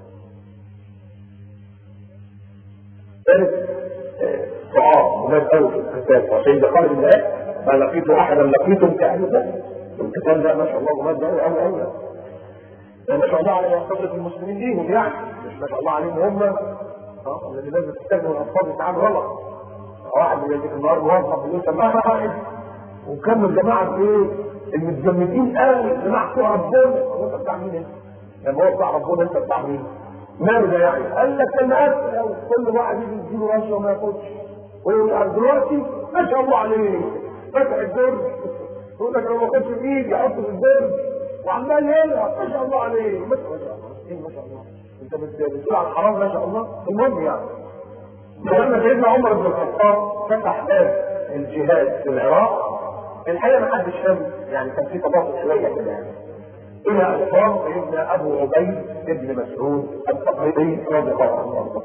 ثالث صعاب هناك قوي في القتال وعشان ده خالد الله ما لقيت احدا لقيتم كأهل القتال ده ما شاء الله مات قوي قوي قوي ما شاء الله على قدرة المسلمين ليهم يعني مش ما شاء الله عليهم هم اه الذي لازم تستخدم الاطفال بتاعهم غلط واحد اللي النهار موظف بيقول سماها واحد وكم الجماعه ايه المتجمدين قوي جماعه بتوع ربنا هو انت بتاع مين انت؟ لما هو بتاع ربنا انت بتاع مين؟ ماله ده يعني؟ قال لك كان قتل كل واحد يجي يديله رشوه وما ياخدش ويقول دلوقتي ما شاء الله عليه فتح الدرج يقول لك لو ما خدش بايدي يحطه في الدرج وعمال يلعب ما شاء الله عليه ما شاء الله ايه ما شاء الله انت بتقول على الحرام ما شاء الله المهم يعني لما سيدنا عمر بن الخطاب فتح باب الجهاد في العراق الحقيقه ما حدش فاهم يعني كان في تباطؤ شويه كده يعني الى اقرام سيدنا ابو عبيد بن مسعود التقريبي رضي الله عنه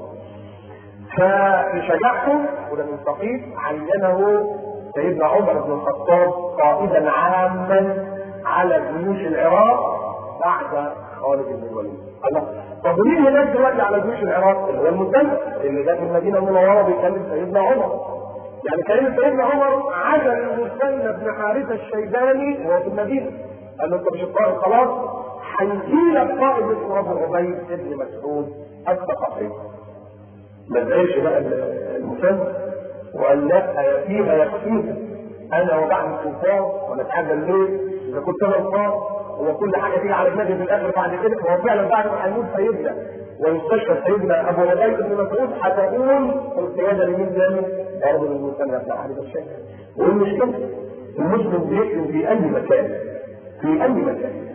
فلشجاعته وده من ثقيف عينه سيدنا عمر بن الخطاب قائدا عاما على جيوش العراق بعد خالد بن الوليد الله طب مين هناك دلوقتي على جيوش العراق اللي هو المثلث اللي جاء في المدينه المنوره بيكلم سيدنا عمر يعني كلمة سيدنا عمر عزل المثنى بن حارثة الشيباني وهو في المدينة قال له انت مش القائد خلاص هيجي لك قائد اسمه ابو عبيد بن مسعود الثقفي ما تقالش بقى المثنى وقال لا فيها يكفيك انا وبعد السلطان وانا اتعجل ليه؟ اذا كنت انا القائد هو كل حاجه تيجي على دماغي في الاخر بعد كده هو فعلا بعد ما هيموت سيدنا ويستشفى سيدنا ابو عبيد بن مسعود هتقول القياده لمين تاني؟ برضه للمثنى بن حارثة الشيباني والمشكله المسلم بيكتب في اي مكان في اي مكان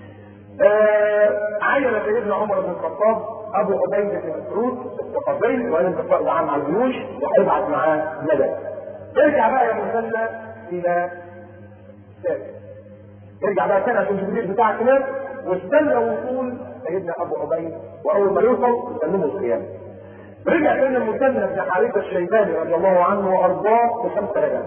آه عين سيدنا عمر بن الخطاب ابو عبيده بن مسعود الثقفي وقال انت فرد عام على الجيوش وهيبعت معاه مدد ارجع بقى يا مثنى الى ساكن ارجع بقى تاني عشان الجبريل بتاعك هناك واستنى وصول سيدنا ابو عبيد واول ما يوصل يسلمه القيامه رجع تاني المثنى بن حارثه الشيباني رضي الله عنه وارضاه بخمسه ليالي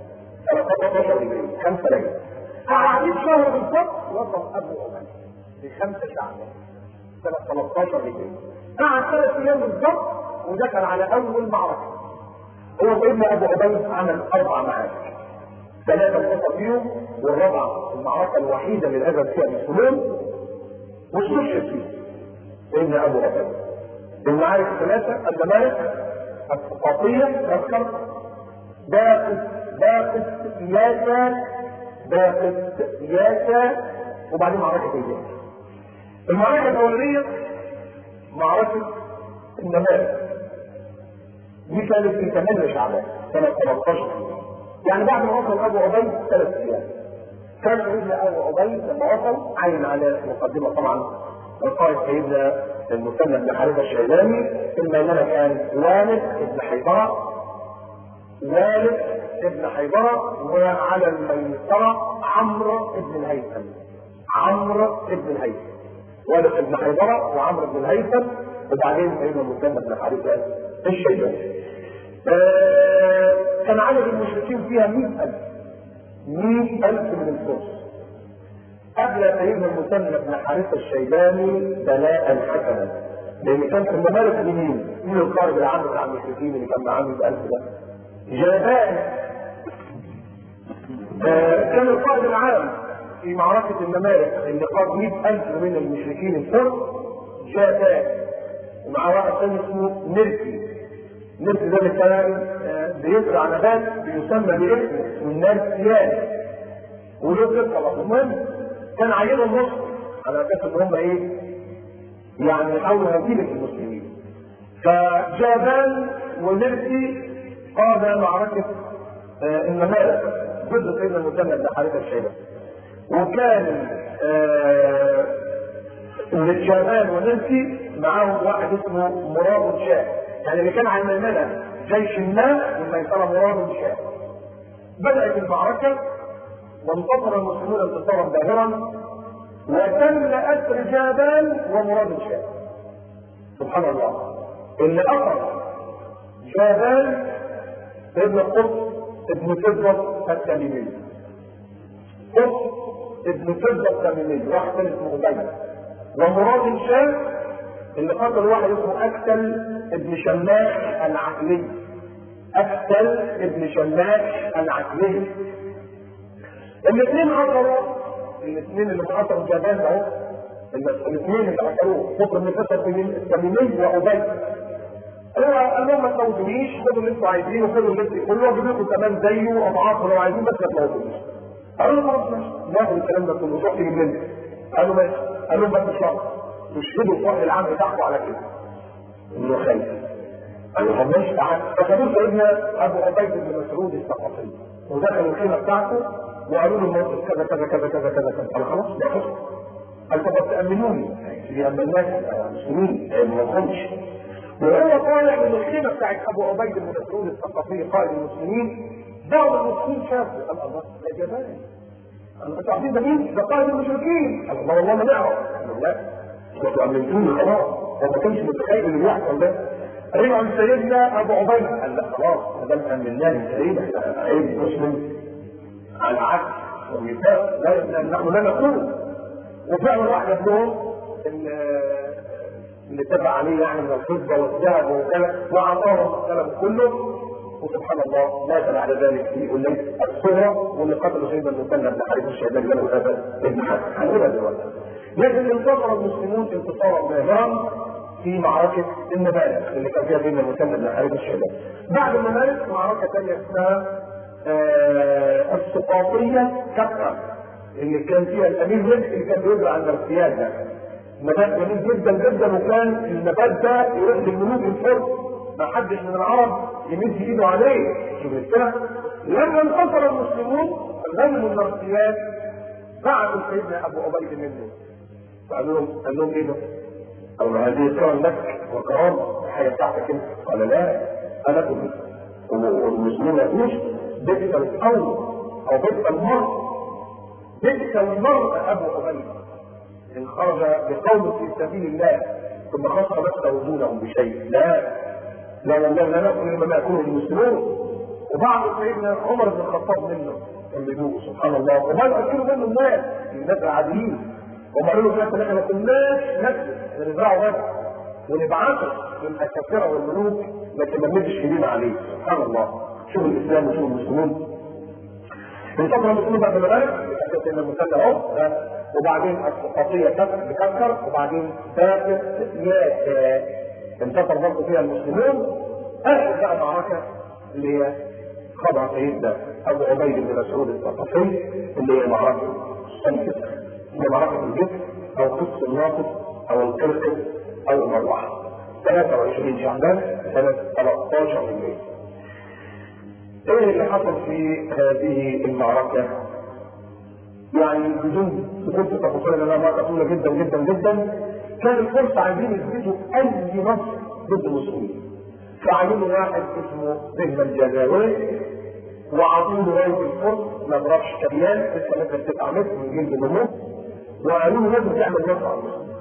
13 هجري خمسه ليالي قعدت شهر بالظبط وصل ابو عبيد بخمسه شعبان سنه 13 هجري قعد ثلاث ايام بالظبط ودخل على اول معركه هو سيدنا ابو عبيد عمل اربع معارك ثلاثه انتصر فيهم والرابعه المعركه الوحيده اللي هزم فيها المسلمون واستشهد فيه سيدنا ابو بكر المعارك الثلاثه الممالك الثقافيه تذكر باقت باقت ياسا باقت ياسا وبعدين معركه ايه المعركه الاولانيه معركه النمارق دي كانت في 8 شعبان سنه 13 يعني بعد ما وصل ابو عبيد ثلاث ايام كان سيدنا ابو عبيد لما وصل عين على مقدمه طبعا القائد سيدنا المثنى بن حارثه الشيباني الميمنه كان والد ابن حيدره والد ابن حيدره وعلى الميسره عمرو ابن الهيثم عمرو ابن الهيثم والد ابن حيدره وعمرو بن الهيثم وبعدين سيدنا المثنى بن حارثه الشيباني آه كان عدد المشركين فيها 100000 100000 من الفرس قبل سيدنا المثنى بن حارثه الشيباني بلاء حسنا لان كان في الممالك مين؟ مين القائد العام بتاع المشركين اللي كان معاه 100000 ده؟ جابان آه كان القائد العام في معركة الممالك اللي قاد 100000 من المشركين الفرس جابان ومعاه واحد ثاني اسمه نرسي نرسي ده اللي كان بيزرع نبات بيسمى باسمه النرسيان وله قصه المهم كان عينهم نص على اساس ان هم ايه؟ يعني يحاولوا هزيمه المسلمين. فجابان ونرسي قاد معركه آه الممالك ضد سيدنا المثنى بن حارثه الشيباني. وكان آه جابان ونرسي معاهم واحد اسمه مراد شاه يعني اللي كان على الميمنه جيش الماء والميسره مراد شاه. بدات المعركه وانتصر المسلمون انتصارا باهرا وتم اسر جابان ومراد شاه سبحان الله اللي اخذ جابان ابن قطب ابن فضة التميمي قطب ابن فضة التميمي واحد ثاني اسمه أبي ومراد شاه اللي قتل واحد اسمه أكتل ابن شماش العقلي أكتل ابن شماش العقلي الاثنين قتلوا الاثنين اللي قتلوا جبان اهو الاثنين اللي قتلوه قطر بن فتى التميمي وابي هو قال لهم ما تموتونيش خدوا اللي انتوا عايزينه خدوا اللي انتوا كله واجيب لكم كمان زيه واضعاف لو عايزين بس ما تموتونيش قالوا له خلاص ماشي ناخد الكلام ده كله روح تجيب لنا قالوا ماشي قال لهم بس شرط تشهدوا الفرق العام بتاعكم على كده انه خايف قالوا طب ماشي تعالى فخدوه سيدنا ابو عبيد بن مسعود الثقفي ودخلوا الخيمه بتاعته وقالوا له الموقف كذا كذا كذا كذا كذا كذا قال خلاص ده حصل قال طب تأمنوني لأن الناس مسلمين ما يخونش وهو طالع من الخيمة بتاعت أبو عبيد بن مسعود الثقفي قائد المسلمين بعض المسلمين شافوا قال الله ده جبان أنا مش عارفين ده مين؟ ده قائد المشركين قال الله والله ما نعرف قال لا انتوا أمنتوني خلاص هو ما كانش متخيل اللي بيحصل ده رجعوا لسيدنا أبو عبيد قال لا خلاص ما دام أمناه من سيدنا احنا عيب مسلم على العكس والمثال لا نحن لا نقول وفعلا واحد منهم اللي تبع عليه يعني من الفضه والذهب وكذا واعطاهم الكلام كله وسبحان الله مات بعد ذلك في أولئك الصغرى واللي قتلوا سيدنا المثنى بن حارث الشيباني له هذا ابن حسن هنقولها دلوقتي لكن انتصر المسلمون انتصارا باهرا في معركة الممالك اللي كان فيها بين المثنى بن حارث الشيباني. بعد الممالك معركة ثانية اسمها آه السقاطية كفة اللي كان فيها الأمير ملك اللي كان بيدعو على الارتياد ده. نبات جميل جدا جدا وكان النبات ده يروح للملوك الفرس ما حدش من العرب يمد ايده عليه شوف الكلام لما انتصر المسلمون غنموا الارتياد بعثوا سيدنا ابو عبيد منه فقالوا لهم قال لهم ايه ده؟ قالوا له هذه كرم لك وكرام الحياه بتاعتك انت قال لا انا كنت والمسلمين ما يقولوش بئس القوم او بئس المرء بئس المرء ابو عبيد ان خرج بقوم في سبيل الله ثم خسر نفسه وجودهم بشيء لا لا والله لا ناكل مما ياكله المسلمون وبعض سيدنا عمر بن الخطاب منه كان سبحان الله وما ياكلوا منه الناس الناس العاديين هم قالوا له احنا ما كناش ناكل احنا نزرعه بس ونبعثه للاساطره والملوك لكن ما نمدش ايدينا عليه سبحان الله شوف الاسلام وشوف المسلمون انتصر المسلمون بعد ما ذلك سيدنا المثنى اهو وبعدين القطية تكسر وبعدين باقر ياسا انتصر برضه فيها المسلمون اخر بقى معركة اللي هي خضع سيدنا ابو عبيد بن مسعود الثقفي اللي هي معركة الجسر هي معركة الجسر او قدس الناقص او القرقس او المروحة 23 شعبان سنة 13 هجرية ايه اللي حصل في هذه المعركة؟ يعني بدون دخول في تفاصيل لانها معركة طويلة جدا جدا جدا كان الفرس عايزين يثبتوا اي نصر ضد المسلمين فعينوا واحد اسمه سهم الجزائري وعطوه رايه الفرس ما ضربش كبيان لسه مثل تسع متر من جلد النمور وقالوا له لازم تعمل نصر على المسلمين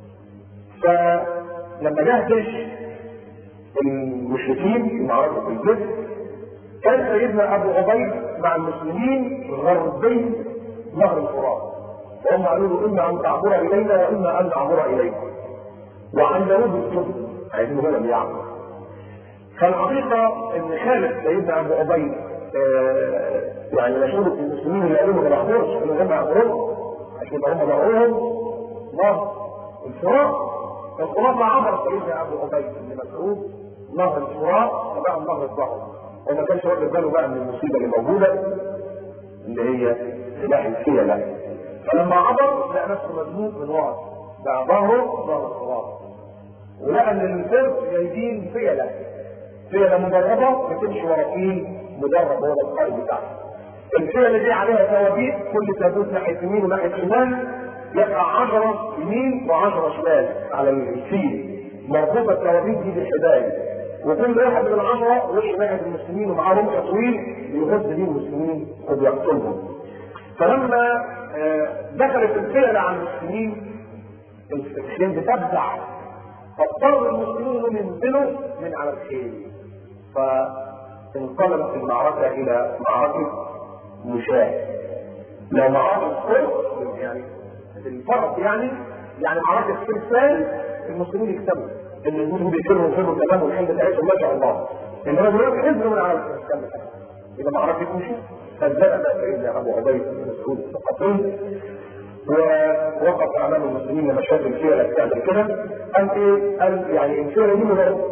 فلما جه جيش المشركين في معركة الجسر كان سيدنا ابو عبيد مع المسلمين غربي نهر الفرات وهم قالوا له اما ان تعبر الينا واما ان نعبر اليك وعلموه بالصدق عايزين هو اللي يعبر فالحقيقه ان خالد سيدنا ابو عبيد آه يعني مشهور في المسلمين اللي قالوا له ما نعبرش قالوا هم يعبرون عشان يبقى هم ضرورهم نهر الفرات الفرات ما عبر سيدنا ابو عبيد بن مسعود نهر الفرات فبقى نهر الظهر وما كانش واخد باله بقى من المصيبه اللي موجوده اللي هي سلاح الفيلة فلما عبر لقى نفسه مزنوق من ورا بقى ظهره ظهر الصراط ولقى ان الفرس جايبين فيلة فيلة مدربة بتمشي ورا فيل مدرب هو القائد بتاعها الفيلة دي عليها توابيت كل تابوت ناحية يمين وناحية شمال يقع 10 يمين و10 شمال على الفيل مربوطة التوابيت دي بالحبال وكل واحد من العشرة وش ناحية المسلمين ومعاه رمح طويل يغز بيه المسلمين وبيقتلهم فلما دخلت الفئة على المسلمين الخيل بتفزع فاضطر المسلمين انهم ينزلوا من على الخيل فانقلبت المعركة إلى معركة مشاة لو معركة فرس يعني الفرس يعني يعني معركة فرسان المسلمين يكسبوا ان المسلمين بيكسبوا ويكسبوا تمام والحمد بتاعتهم ما شاء الله انما دلوقتي نزلوا من على الفرسان إذا معركة مشاة فذهب سيدنا ابو عبيد بن مسعود الثقفي ووقف امام المسلمين مشاكل فيها لا تعمل كده قال ايه؟ قال يعني الفيله دي مجرد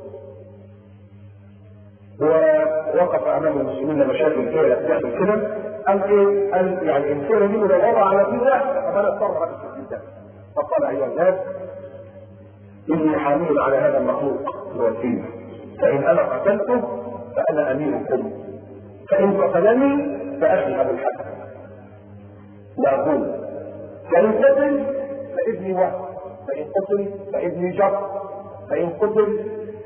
ووقف امام المسلمين مشاكل فيها لا تعمل كده قال ايه؟ قال يعني الفيله دي مجرده على في واحد فانا اضطر على التسديد فقال ايها الناس اني حامل على هذا المخلوق هو الفيل فان انا قتلته فانا اميركم فإن قتلني فأخي أبو الحسن وأقول فإن قتل فابني وهب فإن قتل فابني جر فإن قتل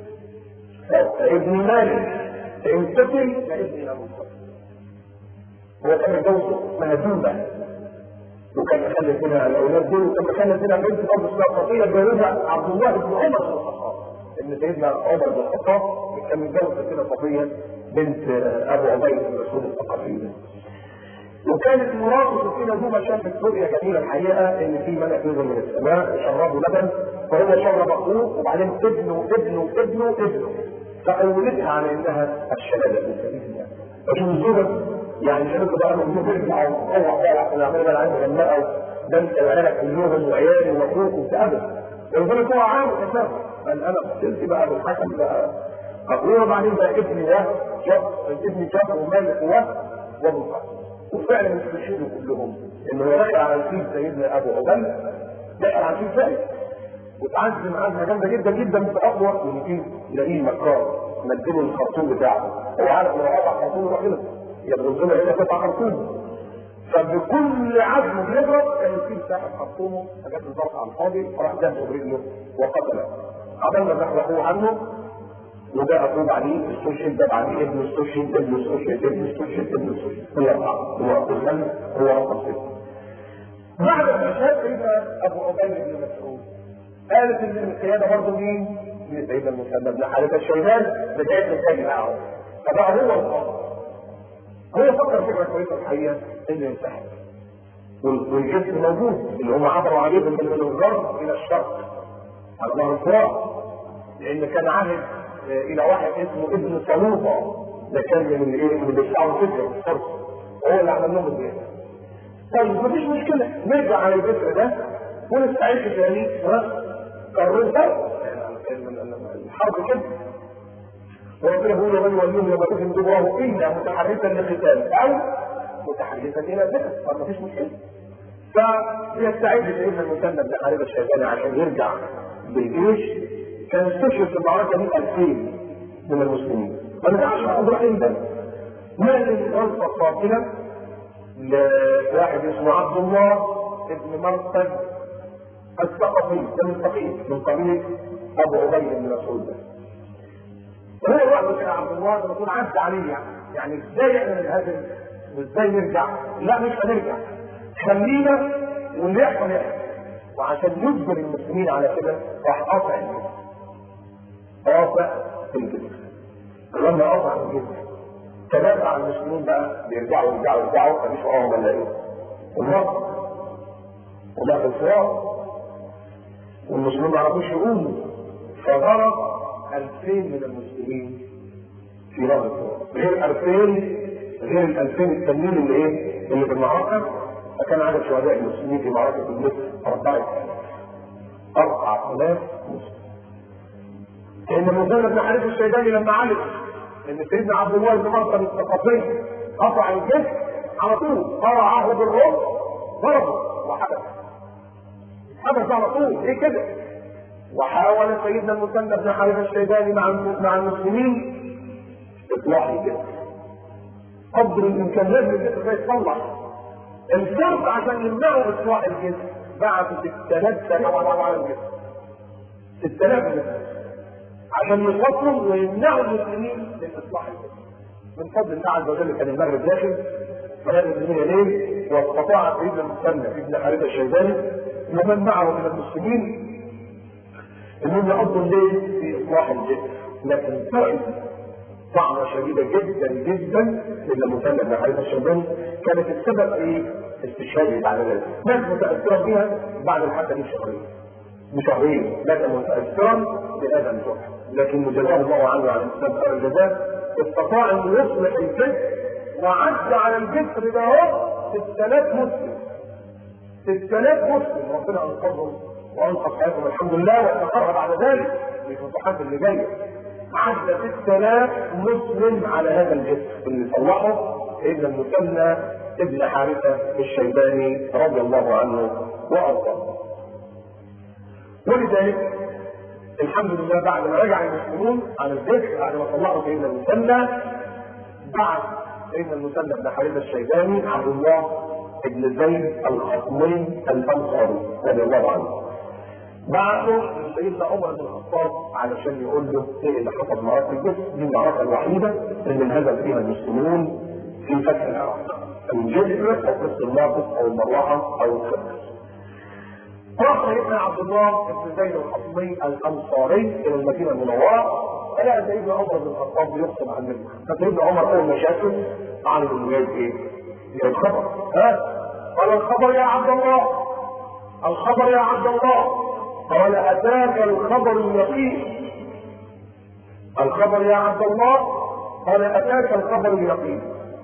فابني مالك فإن قتل فابني أبو الحسن هو كان يتجوز مهزومة وكان يخلف منها الأولاد دول وكان يخلف منها بنت برضه اسمها خطية جوزها عبد الله بن عمر بن الخطاب ابن سيدنا عمر بن الخطاب كان متجوز كده صفية بنت ابو عبيد بن مسعود الثقفي وكانت مراته سكينة دوما شافت رؤية جميلة الحقيقة ان في ملك نزل من السماء شربه لبن فهو شرب اخوه وبعدين ابنه ابنه ابنه ابنه فأولدها على انها الشهادة في سبيل الله فشوف الزوجة يعني شبكة بقى من ترجع وتطوع بقى العملية اللي عندي غمقة ده انت وعيالك كلهم وعيالي واخوك وتقابل ولذلك هو عام كمان قال انا قتلت بقى بالحكم بقى أقول بعدين بقى ابني ده شاب ابني شاب ومالك ووهب وابو القاسم وفعلا استشهدوا كلهم ان هو دخل على الفيل سيدنا ابو عبيد دخل على الفيل فايز وتعزم عزمه جامده جدا جدا في اقوى من فيه يلاقيه مكار مديله الخرطوم بتاعه هو عارف لو قطع خرطوم يروح هنا يضرب له هنا قطع خرطوم فبكل عزم بيضرب كان الفيل ساحب خرطومه فجاب الضغط على الفاضي فراح دهه برجله وقتله عمل ما زحزحوه عنه وده اخوه بعديه استشهد ده بعديه ابن استشهد ابن استشهد ابن استشهد ابن استشهد هو هو الغنى هو رقم ستة بعد استشهاد سيدنا ابو عبيد بن مسعود قالت ان القياده برضه مين؟ من سيدنا المسلم بن حارثه الشيبان بدايه الثاني معه فبقى هو القائد هو فكر فكره كويسه الحقيقه انه ينسحب والجسم موجود اللي هم عبروا عليه من الغرب الى الشرق على ظهر الفرات لان كان عهد الى واحد اسمه ابن صلوطه ده كان من الايه من بيشعر فكره الفرس هو اللي عمل لهم البيت طيب مفيش مشكله نرجع على الفكر ده ونستعد تاني كالرزق الحرب كده وربنا يقول ومن يوليهم يوم تكن دبره الا متحركا لقتال او متحركا الى ذكر فما فيش مشكله فيستعد سيدنا المثنى بن حارب الشيباني عشان يرجع بالجيش كان استشهد في المعركه دي 2000 من المسلمين ما نرجعش عبد الرحيم ده مال غلطه قاتله لواحد اسمه عبد الله ابن مرقد الثقفي ده من ثقيف من قبيله ابو عبيد بن مسعود ده وهو الوقت كان عبد الله بن مسعود عدى عليه يعني يعني ازاي احنا نهاجم وازاي نرجع؟ لا مش هنرجع خلينا واللي يحصل يحصل وعشان يجبر المسلمين على كده راح قاطع الجسر قاطع الجسر لما قاطع الجسر تنازع المسلمين بقى بيرجعوا يرجعوا يرجعوا مفيش وراهم ولا ايه؟ النصر وما في الفراق والمسلمين ما عرفوش يقوموا فغرق 2000 من المسلمين في نهر الفرات غير 2000 غير ال 2000 التانيين اللي ايه؟ اللي في المعركه فكان عدد شهداء المسلمين في معركه النصر 4000 4000 مسلم لان المثنى بن حارث الشيباني لما علم ان سيدنا عبد الله بن مرقد الثقفي قطع الجسر على طول قرعه بالرب ضربه وحدث حدث على طول ليه كده؟ وحاول سيدنا المثنى بن حارث الشيباني مع مع المسلمين اصلاح الجسر قدر الامكان لازم الجسر ده يتصلح الشرط عشان يمنعوا اصلاح الجسر بعثوا 6000 سنه على الجسر 6000 سنه عشان يفصلوا ويمنعوا المسلمين من اصلاح الجسر من فضل الله عز وجل كان المغرب داخل فنادى المسلمين ليل واستطاع سيدنا المثنى ابن حارثه الشيباني ومن معه من المسلمين انهم يقضوا الليل في اصلاح الجسر لكن تعب طعنه شديده جدا جدا لما المثنى بن حارثه الشيباني كانت السبب في استشهاده بعد ذلك ناس متاثره بها بعد الحادثه دي بشهرين بشهرين مات متاثرا بهذا الجرح لكن جزاه الله عنه على الاسلام خير الجزاء استطاع ان يصلح الجسر وعد على الجسر ده اهو 6000 مسلم 6000 مسلم ربنا انقذهم وانقذ حياتهم الحمد لله واستقر بعد ذلك في الفتوحات اللي جايه عد 6000 مسلم على هذا الجسر اللي صلحه ابن المثنى ابن حارثه الشيباني رضي الله عنه وارضاه ولذلك الحمد لله بعد ما رجع المسلمون على الجسر بعد ما طلعوا سيدنا المثنى بعث سيدنا المثنى بن حارثه الشيباني عبد الله بن زيد الخصمي الانصاري رضي الله عنه بعثه لسيدنا عمر بن الخطاب علشان يقول له ايه اللي حصل معركه الجسر دي المعركه الوحيده اللي انهزم فيها المسلمون في فتح العراق الجسر او قصه الناقص او المروحه او الخبز راح سيدنا عبد الله بن زيد الخصمي الانصاري الى المدينه المنوره فلقى سيدنا عمر بن الخطاب بيخطب عن النبي فسيدنا عمر اول ما شافه عن الولاد ايه؟ جاي الخبر ها؟ قال الخبر يا عبد الله الخبر يا عبد الله قال اتاك الخبر اليقين الخبر يا عبد الله قال اتاك الخبر اليقين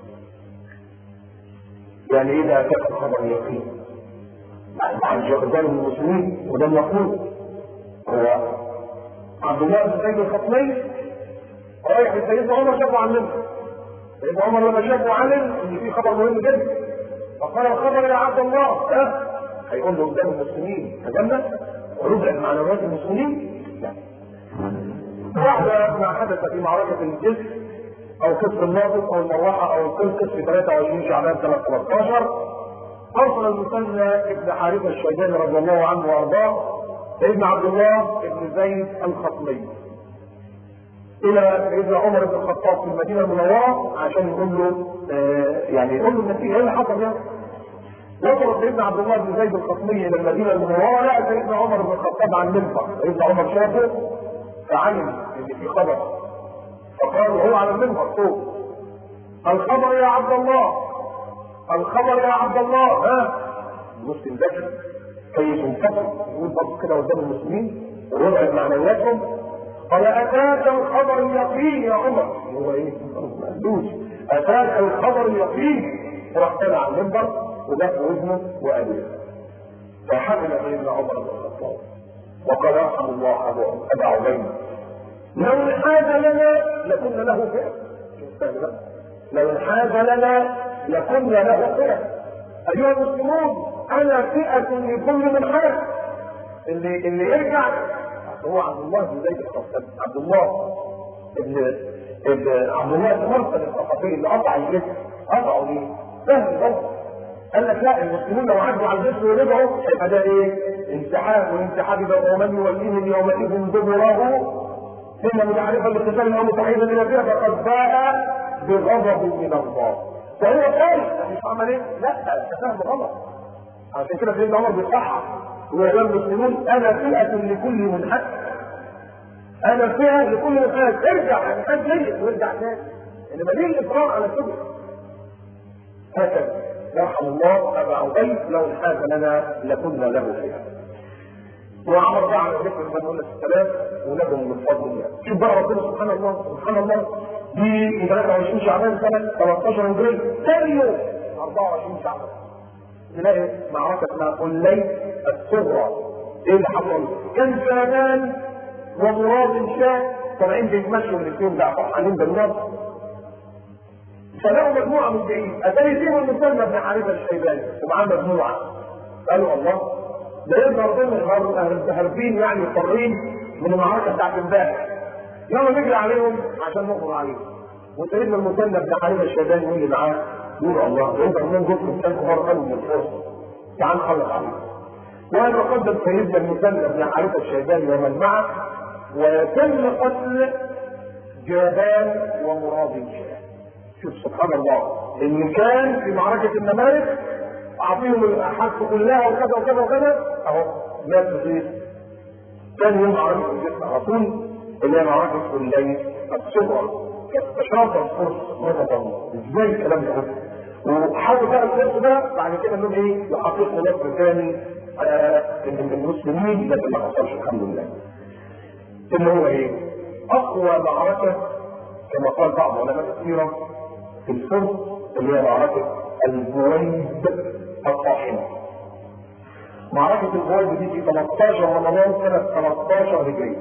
يعني ايه ده اتاك الخبر اليقين؟ عن جهدان المسلمين وده المفروض هو عبد الله بن زيد الخطمي رايح لسيدنا عمر شافه عن منه سيدنا عمر لما شافه علم ان في خبر مهم جدا فقال الخبر يا عبد الله ها هيقول له قدام المسلمين تجنن ورجعت معنويات المسلمين لا واحدة ما حدث في معركة الجسر أو قصة الناقص أو المروحة أو القنقس في 23 شعبان سنة 13 أرسل المثنى ابن حارثة الشيباني رضي الله عنه وأرضاه ابن عبد الله ابن زيد الخطمي إلى سيدنا عمر بن الخطاب في المدينة المنورة عشان يقول له آه يعني يقول له النتيجة إيه اللي حصل يعني وصل سيدنا عبد الله بن زيد الخطمي إلى المدينة المنورة لقى سيدنا عمر بن الخطاب عن المنبر سيدنا عمر شافه فعلم إن في خبر فقال هو على المنبر فوق الخبر يا عبد الله الخبر يا عبد الله ها المسلم ذكي كيف انفصل يقول بص كده قدام المسلمين وربع معنوياتهم قال اتاك الخبر اليقين يا عمر هو ايه؟ ما قالوش اتاك الخبر اليقين وراح طلع على المنبر وجاب ابنه وابيه فحمل سيدنا عمر بن الخطاب وقال ارحم الله ابا عبيد لو انحاز لنا لكنا له فئه لو انحاز لنا لكنا له فئه ايها المسلمون انا فئه لكل منحاز اللي اللي يرجع هو عبد الله بن زيد عبد الله ابن ابن عبد الله بن مرسل الثقفي اللي قطع الجسم قطعوا ليه؟ سهل غلط قال لك لا المسلمين لو عدوا على الجسم ورجعوا هيبقى ده ايه؟ انسحاب والانسحاب ده ومن يوليهم يومئذ دبره إن متعرفا لقتال أو متحيزا إلى فيها فقد باء بغضب من الله فهو خايف مش عمل ايه؟ لا ده فهم غلط عشان كده سيدنا عمر بيصحح ويقول المسلمون انا فئه لكل منحاز انا فئه لكل منحاز ارجع منحاز جيد وارجع تاني انما ليه الاصرار على الكبر هكذا يرحم الله ابا عبيد لو انحاز لنا لكنا له فئه وعمر بقى على ذكر من قلنا السلام ولادهم من فضل الله شوف بقى ربنا سبحان الله سبحان الله دي 23 شعبان سنه 13 هجري ثاني يوم 24 شعبان تلاقي معركة اسمها قلي الصغرى ايه اللي حصل؟ كان فلان ومراد شاه طالعين بيتمشوا الاثنين بقى فرحانين بالنار فلقوا مجموعة من بعيد اتاري فيهم المسلم بن حارثة الشيباني ومعاه مجموعة قالوا الله ده يظهر دول هاربين يعني مضطرين من المعركة بتاعت امبارح يلا نجري عليهم عشان نقبض عليهم وسيدنا المسلم بن حارثة الشيباني واللي معاه يقول الله يقدر من جزء كان كبار قالوا من الفرصة تعال نخلص عليه وهذا قدم سيدنا المسلم بن حارثة الشيباني ومن معه وتم قتل جابان ومراد شاه شوف سبحان الله ان كان في معركة النمارق اعطيهم الاحاد كلها وكذا وكذا وكذا اهو مات في ثاني يوم معركة الجسم على طول اللي هي معركة الليل الصغرى تشرف الفرص مرة ازاي الكلام ده وحاولوا بقى الفرص ده بعد كده انهم ايه يحققوا نصر ثاني آه المسلمين لكن ما حصلش الحمد لله ان هو ايه اقوى معركة كما قال بعض علماء السيرة في الفرس اللي هي معركة البويد الطاحنة معركة البويد دي في 13 رمضان سنة 13 هجرية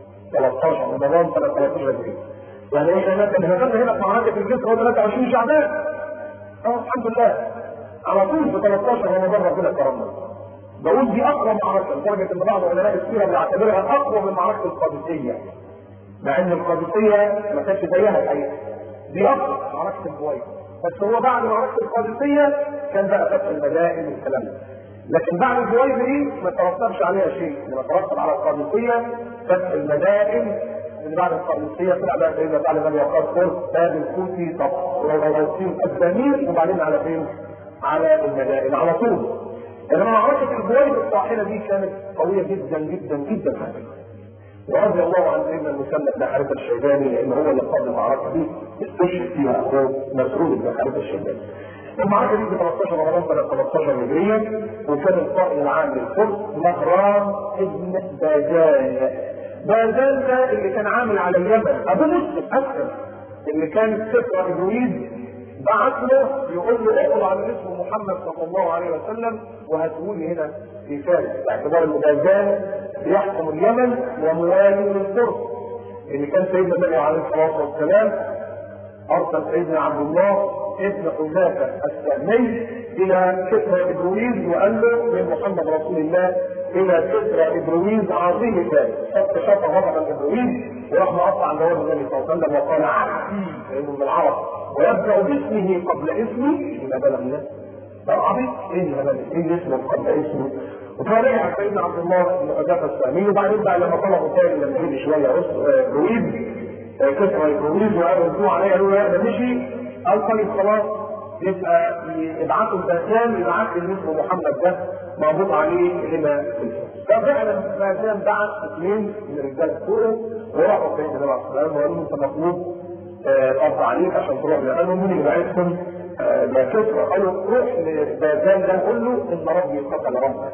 13 رمضان سنة 13 هجرية يعني احنا مثلا هنغنى هنا في معركة الجسر هو 23 شعبان اه الحمد لله على طول في 13 رمضان ربنا كرمنا بقول دي اقوى معركة لدرجة ان بعض علماء السيرة بيعتبرها اقوى من معركة القادسية مع ان القادسية ما كانش زيها الحقيقة دي اقوى معركة البويد بس هو بعد معركة القادسية كان بقى فتح المدائن والكلام ده لكن بعد البويد دي ما ترتبش عليها شيء لما ترتب على القادسية فتح المدائن من بعد القادسية طلع بقى سيدنا تعالى من وقال فرس باب الكوفي طب وروسين الدمير وبعدين على فين؟ على المدائن على طول انما معركة البويد الطاحنة دي كانت قوية جدا جدا جدا حقيقة ورضي الله عن سيدنا المسلم بن حارثة الشيباني لان هو اللي قاد المعركة دي استشهد فيها اخوه مسعود بن حارثة الشيباني. المعركة دي في 13 رمضان سنة 13 هجرية وكان القائد العام للفرس مهران ابن باجان. باجان ده اللي كان عامل على اليمن ابو مسلم اسلم اللي كان سفر ابرويد بعت له يقول له اقرا على اسم محمد صلى الله عليه وسلم وهاتوني هنا في فارس باعتبار ان باجان يحكم اليمن وموالي للفرس اللي كان سيدنا النبي عليه الصلاه والسلام ارسل سيدنا عبد الله ابن حذافه السامي الى كسرى ابرويز وقال له من محمد رسول الله الى كسرى ابرويز عظيم فارس شط شط غضب الابرويز وراح مقطع عند النبي صلى الله عليه وسلم وقال عبدي لانه من العرب ويبدا باسمه قبل اسمي الى بلد ده عبيط ايه اللي ايه اسمه قبل اسمه وفرجع سيدنا عبد الله بن حذافه السامي وبعدين بقى لما طلبوا تاني لما جه شويه رويد كسرى رويد وقالوا ردوا عليا قالوا لا ده مشي قال طيب خلاص يبقى يبعثوا الباسام يبعث لي اسمه محمد ده مربوط عليه هنا في الفرس ففعلا باسام بعث اثنين من رجال فوقه وراحوا سيدنا النبي عليه الصلاه والسلام وقالوا له انت مطلوب قبض عليك عشان تروح قالوا مين اللي بعتكم؟ ده كسرى قالوا روح لبازان ده قول له ان ربي قتل ربك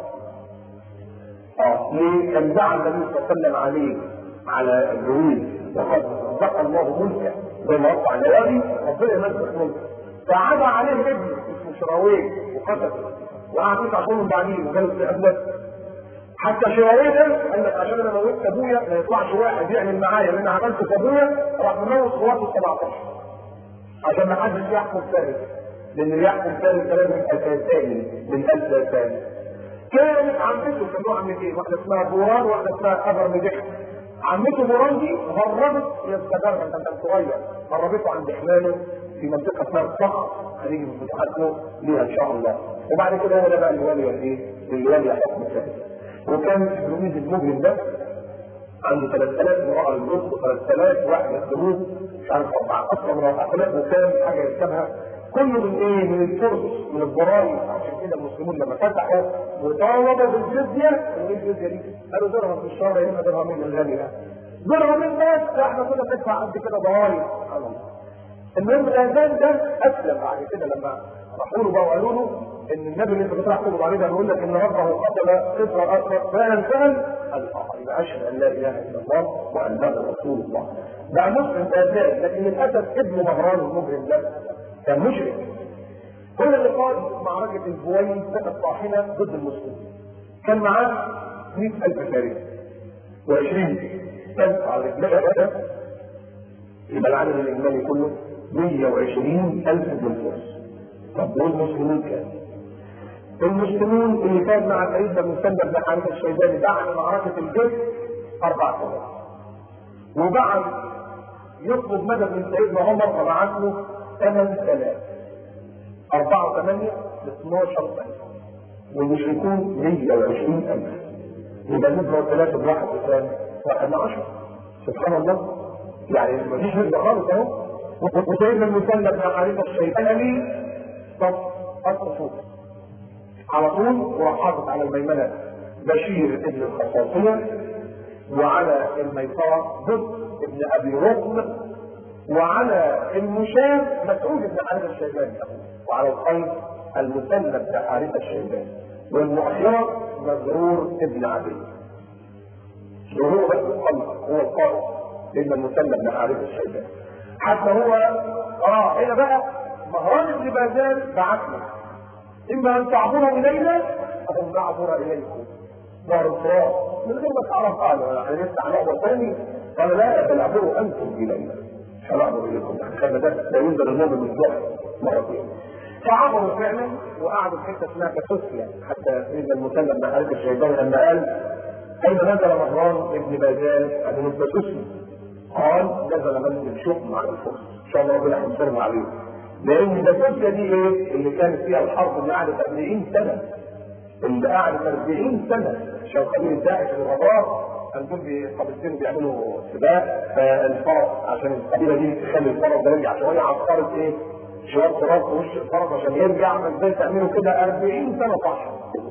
اه ليه؟ كان دعا النبي صلى الله عليه وسلم عليه على الجويد وقد رزق الله ملكه زي ما رفع النوادي ربنا يمسك ملكه فعاد عليه ابن اسمه شراويل وقتله وقعد تسع شهور بعدين وجاله استئذان حتى شراويل قال لك عشان انا موتت ابويا ما يطلعش واحد يعمل معايا اللي انا عملته في ابويا راح مموت قواته 17 عشان ما حدش يحكم ثالث لان اللي يحكم ثالث لازم اساسين من اساسين كانت عمته كانوا عمتين واحده اسمها بوران وواحده اسمها ابر مدح عمته بوران دي هربت هي الصغيره كان كان صغير هربته عند حماله في منطقه اسمها الصخر هنيجي في فتوحاته ليها ان شاء الله وبعد كده هو ده بقى اللي ولي ايه؟ اللي ولي حكم ثالث وكان الجنود المجرم ده عنده 3000 امرأة للجزء 3000 واحد مسلوب مش عارف 14 من الأخلاق وكان حاجة يكتبها كله من ايه؟ من الفرس من الضرائب عشان كده المسلمون لما فتحوا وطالبوا بالجزية وايه الجزية دي؟ قالوا درهم في الشهر يا اما درهمين الغالية درهمين بس احنا كنا بندفع قد كده ضرائب سبحان الله المهم الاذان ده اسلم بعد كده لما راحوا له بقى وقالوا له ان النبي اللي انت بتروح تقبض عليه ده بيقول لك ان ربه قتل طفلا اكبر فعلا فعلا قال اه يبقى اشهد ان لا اله الا الله وانه رسول الله ده مسلم اذان لكن للاسف ابن مهران المجرم ده كان مشرك هو اللي قاد معركه البويس سنه طاحنه ضد المسلمين كان معاه 100000 فارس و20000 على رجليه يبقى العدد الاجمالي كله 120000 من الفرس طب والمسلمين كام؟ المسلمون اللي كان مع سيدنا مسلم بن حارثه الشيباني بعد معركه الجيش 4000 وبعد يطلب مدد من سيدنا عمر فبعت له 8000 4 8 ل 12000 والمشركون 120000 يبقى نسبة ثلاثة بواحد بكام؟ واحد من عشرة سبحان الله يعني مفيش نسبة خالص اهو وسيدنا المثنى بن حارثة الشيباني طب الصفوف على طول وراح حاطط على الميمنة بشير ابن الخصاصية وعلى الميسرة ضد ابن ابي ركن وعلى المشاة مسعود بن حارثة الشيباني وعلى الخير المثنى بن حارثة الشيباني والمؤخرة مزرور ابن عبيد وهو بس القلب هو القائد لان المثنى بن حارثة الشيباني حتى هو اه هنا بقى مهران بن بازان بعثنا اما ان تعبروا الينا او نعبر اليكم ظهر الفراغ من غير ما تعرف قال انا لسه هنعبر ثاني قال لا بل عبروا انتم الينا مش هنعبر اليكم يعني خلي ده لا ينزل المؤمن من الظهر مرتين فعبروا فعلا وقعدوا في حته اسمها كاسوسيا حتى سيدنا المثنى بن حارث الشيباني لما قال اين نزل مهران ابن بازان قال من كاسوسيا قال نزل منزل شؤم على الفرس ان شاء الله ربنا هينصرنا عليه لان الكاسوسيا دي ايه اللي كانت فيها الحرب اللي قعدت 40 سنه اللي قعدت 40 سنه عشان قبيله داعش الغبار كان دول قبيلتين بيعملوا سباق فالفرس عشان القبيله دي تخلي الفرس ده يرجع شويه عسكرت ايه شويه تراب في وش الفرس عشان يرجع ازاي تعملوا كده 40 سنه صح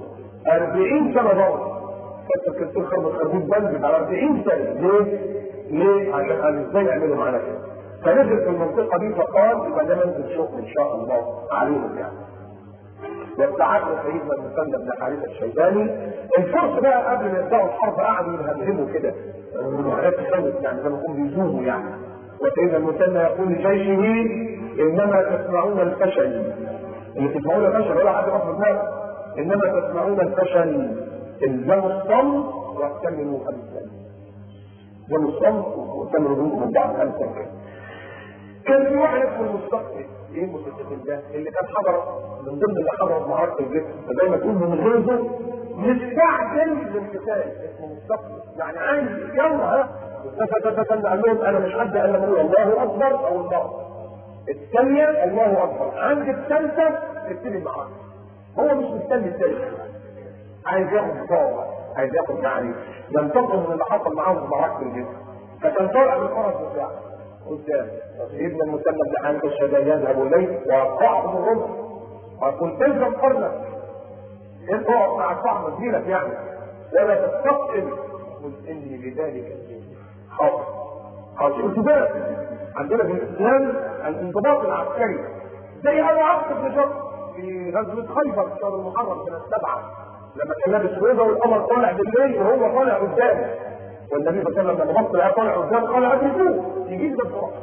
40 سنه ضرب كانت كنت خرب خربوط بنزل على 40 سنه ليه؟ ليه؟ عشان قال ازاي يعملوا معانا كده فنزل في المنطقه دي فقال يبقى ده منزل شغل ان شاء الله عليهم يعني واستعد سيدنا المثنى بن حارثه الشيباني الفرس بقى قبل ما يبداوا الحرب قعدوا يهمهموا كده حاجات تخوف يعني زي ما يكونوا بيزوموا يعني وسيدنا المثنى يقول لجيشه انما تسمعون الفشل اللي تسمعون الفشل ولا حد يقف دماغه انما تسمعون الفشل الزموا الصمت واكتملوا خمسا زموا الصمت واكتملوا من بعض خمسا كده كان في واحد اسمه المستقبل ايه المستقبل ده اللي كان حضر من ضمن اللي حضر معركه الجسم فزي ما تقول من غيظه مستعجل للقتال اسمه مستقبل يعني عايز يلا ها قال لهم انا مش حد الا من الله اكبر او الله الثانيه الله اكبر عند الثالثه تبتدي المعركه هو مش مستني الثالثه عايز ياخد بطاقه عايز ياخد يعني ينتقم من اللي حصل معاهم في معركه الجسم فكان طالع من الفرس بتاعه قدام سيدنا المثنى بن حارث الشجاع يذهب اليه ويقطعه بالرمح ويقول الزم قرنك انت اقف مع الصحبه تجيلك يعني ولا تستقبل قل اني لذلك حاضر حاضر انتباه عندنا في الاسلام الانضباط العسكري زي ابو عبد بن جبر في غزوه خيبر في شهر المحرم سنه سبعه لما كان لابس بيضه والقمر طالع بالليل وهو طالع قدامه والنبي صلى الله عليه وسلم لما بص لقاه طالع قدام قال ادركوه يجيب ده بسرعه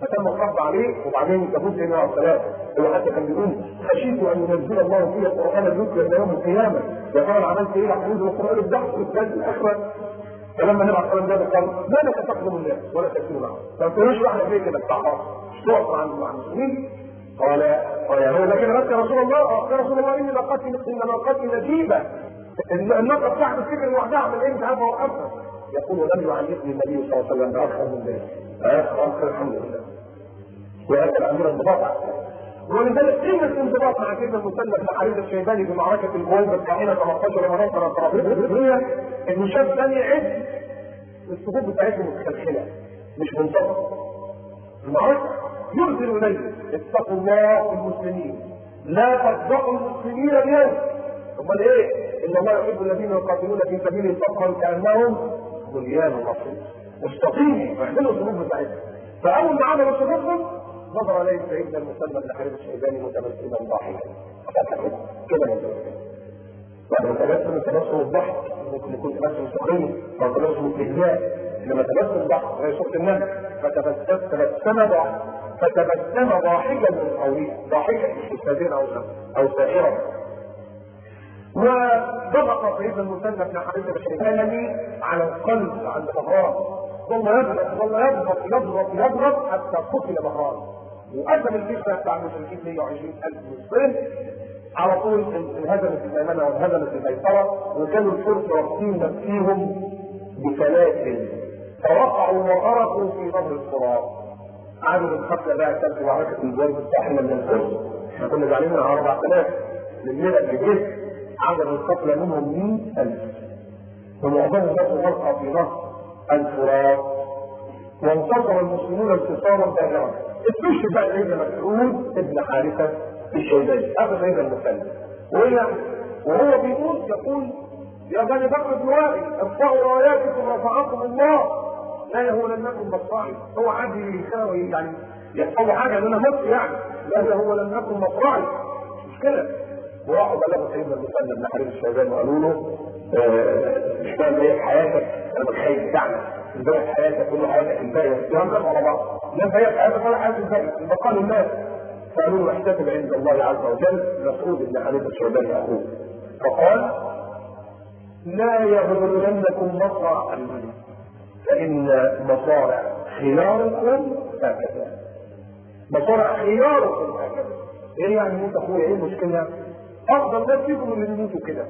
فتم القبض عليه وبعدين جابوه سيدنا عليه السلام هو حتى كان بيقول خشيت ان ينزل الله في القران الذكر يوم القيامه يا ترى عملت ايه عشان ينزل القران الضحك والثلج الاخره فلما نبع القران ده قال ما لك تقدم الناس ولا تكتم معهم فما تقولوش واحنا فيه كده بتاع مش تقف مع مع المسلمين قال قال هو ده كده بس يا رسول الله يا رسول الله اني لقتل انما القتل نجيبه النقطه بتاعت الفكر لوحدها اعمل ايه مش عارف اوقفها يقول ولم يعلمني النبي صلى الله عليه وسلم باكثر من ذلك اكثر الحمد لله وهذا عندنا انضباط ولذلك قيمة الانضباط مع سيدنا المسلم بن حارثة الشيباني في معركة الجويبة الطاحنة 15 رمضان سنة 13 انه شاف ثاني عد الصفوف بتاعتهم متخلخلة مش منتصف المعركة يرسل اليه اتقوا الله في المسلمين لا تفضحوا المسلمين اليوم امال ايه؟ ان الله يحب الذين يقاتلون في سبيله صفا كانهم بنيان مرصوص مستقيم يعملوا الصفوف بتاعتهم فاول ما عملوا صفوفهم نظر اليه سيدنا المسلم بن حارث الشيباني متبسما ضاحكا كده بعد ما تبسم تبسم الضحك ممكن يكون تبسم سخريه او تبسم استهزاء انما تبسم الضحك زي سوره النمل فتبسم تبسم ضحك فتبسم ضاحكا من قوله ضاحكا مش مستهزئا او او ساخرا وضغط سيدنا المسلم بن حارثه الشيباني على القلب عند بهران ثم يضرب ثم يضرب يضرب يضرب حتى قتل بهران وقدم الجيش بتاع المشركين 120000 مسلم على طول انهزمت الميمنه وانهزمت الميسره وكانوا الفرس رابطين نفسيهم بسلاسل فوقعوا وغرقوا في نهر الفرات عدد القتلى بقى كان في معركه الجويب الطاحنه من الفرس احنا كنا زعلانين على 4000 للملأ الجيش عدد القتلى منهم 100000 ومعظمهم ماتوا غرقا في نهر الفرات وانتصر المسلمون انتصارا باهرا استشهد بقى سيدنا مسعود ابن حارثه الشيباني اخذ سيدنا المسلم وهي وهو بيقول يقول يا بني بكر بن وائل ارفعوا راياتكم رفعكم الله لا يهولنكم مصراعي هو عادي يساوي يعني يحصل حاجه ان انا مت يعني لا يهولنكم مصراعي مش مشكله وراحوا بلغوا سيدنا المسلم بن حارث الشيباني وقالوا له آه مش فاهم ايه حياتك انا متخيل بتاعنا الباقي حياتك كل حياتك الباقي والكلام ده على بعض لا فهي حياتك ولا حياه الباقي البقاء للناس فقالوا له احتسب عند الله عز وجل مسعود بن حارث الشيباني اخوه فقال لا يغرنكم مصرع فان مصارع خياركم هكذا مصارع خياركم هكذا ايه يعني موت اخويا ايه المشكله؟ افضل ناس فيكم اللي بيموتوا كده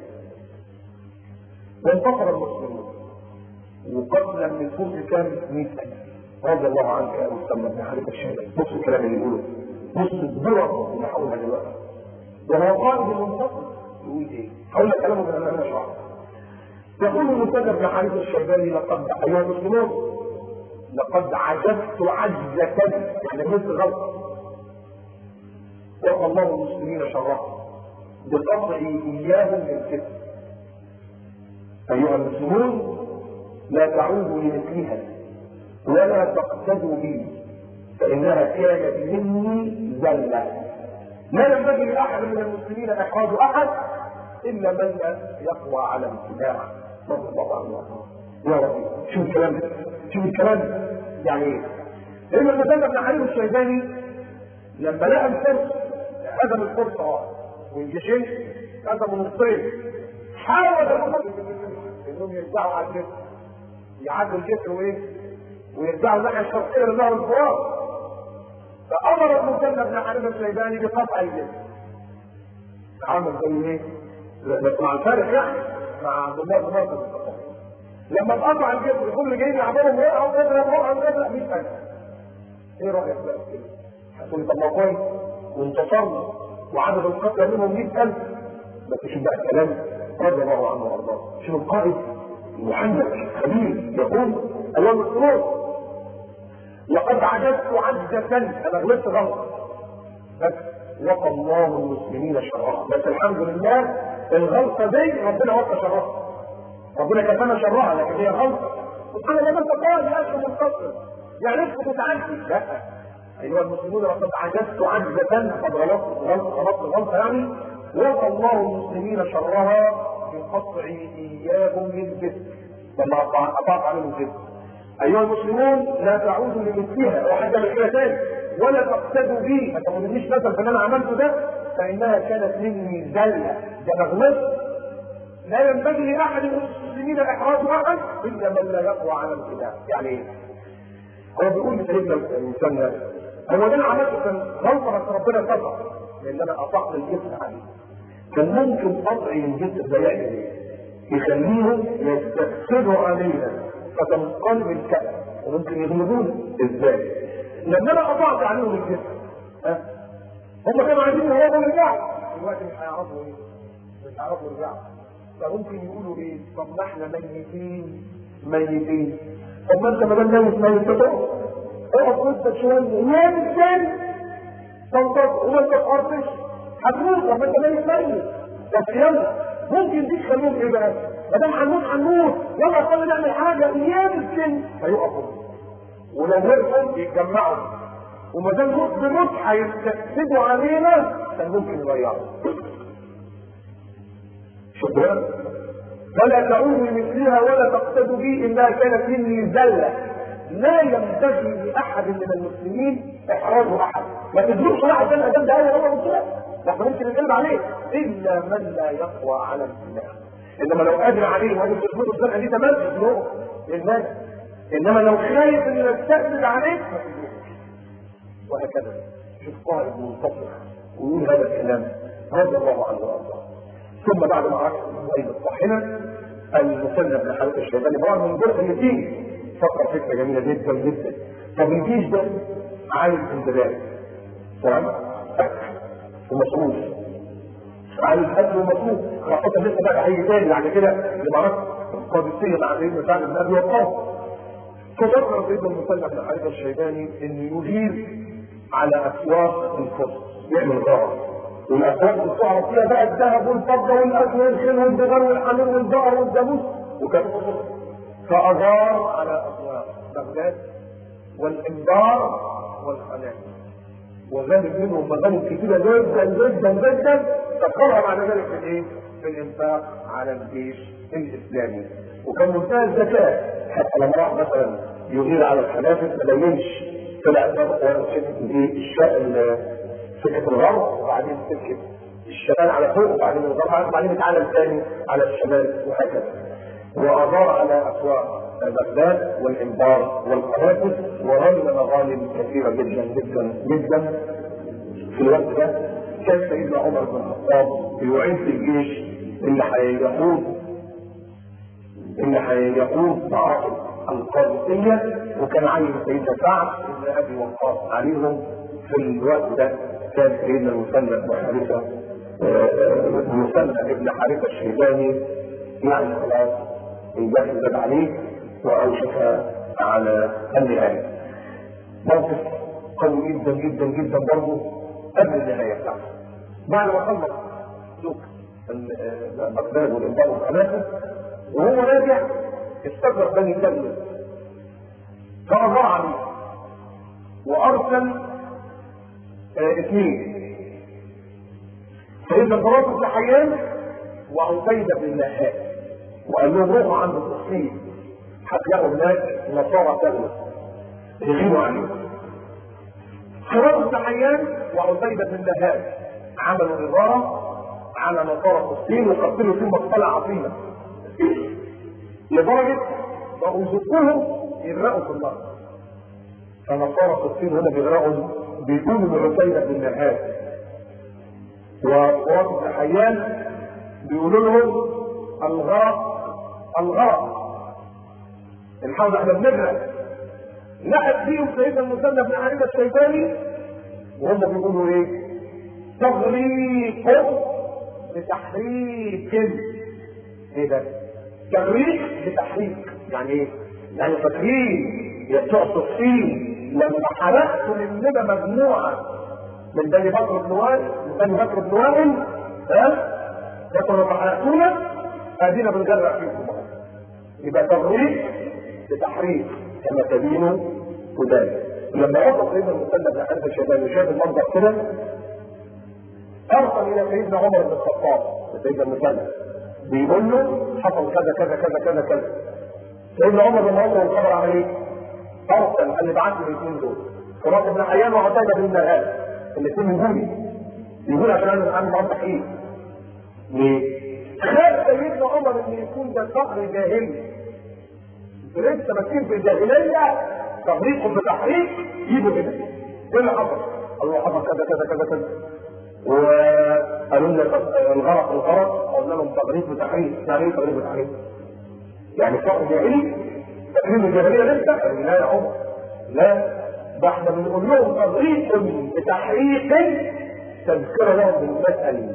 وانتصر المسلمون وقتلا من فرس كان 100000 رضي الله عنك يا مسلم بن حارث الشيباني بص الكلام اللي بيقوله بص الدرر اللي حولها دلوقتي وهو قائد المنتصر يقول ايه؟ هقول لك كلامه من انا شعر يقول المسلم بن حارث الشيباني لقد ايها المسلمون لقد عجزت عجزة يعني مثل غلط وقى الله المسلمين شرها بقطع اياهم للكفر ايها المسلمون لا تعودوا لمثلها ولا تقتدوا بي فانها كانت مني زله لا ينبغي لاحد من المسلمين احراج احد الا من يقوى على اتباعه رضي الله عنه يا ربي شوف الكلام شوف الكلام يعني ايه؟ لان المسلم بن حليم الشيباني لما لقى الفرس هزم الفرس اه والجيشين هزموا نصين حاول انهم يرجعوا على الجسر يعدوا الجسر وايه؟ ويرجعوا الناحيه الشرقيه لنهر الفرات فامر المسلم بن حليم الشيباني بقطع الجسر عمل زي ايه؟ بس مع الفارق يعني مع عبد الله بن مرقد لما اتقطع الجسر كل جايين يعبرهم ويقعوا ويضرب ويقعوا ويضرب 100000 ايه رايك بقى في كده؟ هتقول طب ما كويس وانتصرنا وعدد القتلى منهم 100000 بس شوف بقى الكلام رضي الله عنه وارضاه شوف القائد محمد خليل يقول ايها المسلمون لقد عجزت عجزة انا غلطت غلط بس وقى الله المسلمين شرها بس الحمد لله الغلطة دي ربنا وقى شرها ربنا كفانا شرها لكن هي غلطة سبحان الله بس قال يا اخي منتصر يعني اسكت وتعدي لا ايها المسلمون لقد عجزت عجزة قد غلطت غلطة غلطت غلطة يعني وقى الله المسلمين شرها بقطع اياهم للجسر لما قطعت عليهم الجسر ايها المسلمون لا تعودوا لمثلها وحتى من كده تاني ولا تقتدوا بي ما تقولونيش مثلا في اللي انا عملته ده فانها كانت مني زله ده انا غلطت لا ينبغي لاحد من المسلمين احراز احد الا من لا يقوى على الخلاف يعني ايه؟ هو بيقول لسيدنا المثنى هو ده انا عملته كان غلطه بس ربنا ستر لان انا قطعت الجسم عليه كان ممكن قطع الجسم ده يعمل ايه؟ يخليهم يستفسدوا علينا فتنقلب الكأس وممكن يغلبونا ازاي؟ لما انا قطعت عليهم الجسم ها؟ هم كانوا عايزين يهربوا يرجعوا دلوقتي مش هيعرفوا ايه؟ مش هيعرفوا يرجعوا فممكن يقولوا ايه؟ طب ما احنا ميتين ميتين طب ما انت ما دام ميت ميت تقف اقف وانت شويه يا بالسن تنطق وما انت تقرفش هتموت طب ما انت ميت ميت بس يلا ممكن دي تخليهم ايه بقى؟ ما دام هنموت هنموت يلا خلينا نعمل حاجه يا بالسن هيقفوا ولو وقفوا يتجمعوا وما دام موت بموت هيستفسدوا علينا كان ممكن يضيعوا شكرا ولا تعودوا لمثلها ولا تقتدوا بي انها كانت مني زله لا ينبغي لاحد من المسلمين احراج احد ما تدلوش واحد ده الادب ده هو هو كده احنا ممكن نتكلم عليه الا من لا يقوى على الخلاف انما لو قادر عليه وهذا تثبته الزنقه دي تمام تزنقه للناس انما لو خايف ان يستأذن عليك ما تزنقوش وهكذا شوف قائد منتصر ويقول هذا الكلام رضي الله عنه وارضاه ثم بعد ما عرفت المؤيد الطاحنه المثنى بن حارث الشيباني طبعا من جرح اليتيم فكر فكره جميله جدا جدا طب الجيش ده عايز انتباه تمام اكل ومصروف عايز اكل ومصروف خاصه لسه بقى هيجي تاني بعد كده لمعركه القادسيه مع سيدنا سعد بن ابي وقاص ففكر سيدنا المثنى بن حارث الشيباني انه يغير على اسواق الفرس يعمل غرض والاسواق بتوعها فيها بقى الذهب والفضه والاكل والخيل والبغال والحمير والبقر والجاموس وكان فاغار على اسواق بغداد والانبار والخنازير وذلك منهم مغانم كثيره جدا جدا جدا تذكرها بعد ذلك في الايه؟ في الانفاق على الجيش الاسلامي وكان منتهى الذكاء حتى لما راح مثلا يغير على الحنافل ما بينش طلع الشاء سكه الغرب وبعدين سكه الشمال على فوق وبعدين الغرب وبعدين اتعلم ثاني على الشمال وهكذا واغار على اسواق بغداد والانبار والقنافذ ورمل مغانم كثيره جدا جدا جدا في الوقت ده كان سيدنا عمر بن الخطاب يعد الجيش اللي هيقود اللي هيقود معركه القادسيه وكان عين سيدنا سعد بن ابي وقاص عليهم في الوقت ده كان سيدنا المثنى بن حارثه المثنى ابن حارثه الشيباني يعني خلاص الجيش زاد عليه واوشك على النهايه. موقف قوي جدا جدا جدا برضه قبل النهايه بتاعته. بعد ما خلص سوق بغداد والانبار والخلافه وهو راجع استجر بني تميم فأغار عليه وارسل آه اثنين سيدنا الفراس بن حيان وعبيده بن نهاد وقال لهم روحوا عند التصفيق هتلاقوا هناك نصارى تغلب يغيروا عليهم فراس بن حيان وعبيده بن نهاد عملوا غاره على نصارى فلسطين وقتلوا فيهم مقتله عظيمه لدرجه بقوا يزقوهم يغرقوا في النار فنصارى فلسطين هنا بيغرقوا بيقولوا لعبيده بن نهاد وفراس بن حيان بيقولوا لهم الغرق الغرق الحوض احنا بنغرق لقت فيهم سيدنا المثنى بن حارثه الشيباني وهم بيقولوا ايه؟ تغريق بتحريك ايه ده؟ تغريق بتحريك يعني ايه؟ يعني فاكرين يا بتوع الصين لما حرقتوا مننا مجموعه من بني بكر بن وائل من بني بكر بن وائل ها؟ لكن لما حرقتونا ادينا بنجرع فيكم يبقى تغريق بتحريك كما تدين تدان لما وصل سيدنا المثنى بن حارثه الشيباني وشاف المنظر كده ارسل الى سيدنا عمر بن الخطاب سيدنا المثنى بيقول له حصل كذا كذا كذا كذا كذا سيدنا عمر بن عمر الخبر عمل ايه؟ ارسل قال لي بعت لي الاثنين دول فراس بن حيان وعتيبة بن مهاب الاثنين من جولي يقول عشان انا عندي معاهم تحقيق ليه؟ خاف سيدنا عمر ان يكون ده صقر جاهلي انتوا لسه ماسكين في الجاهليه تغريق بتحقيق يجوا هنا ايه اللي حصل؟ الله حصل كذا كذا كذا كذا وقالوا لنا الغرق الغرق قلنا لهم تغريق بتحقيق يعني ايه تغريق بتحقيق؟ يعني صقر جاهلي تقريب الجاهليه لسه لا يا عمر لا ده احنا بنقول لهم تغريق بتحقيق تذكره لهم بالمسألة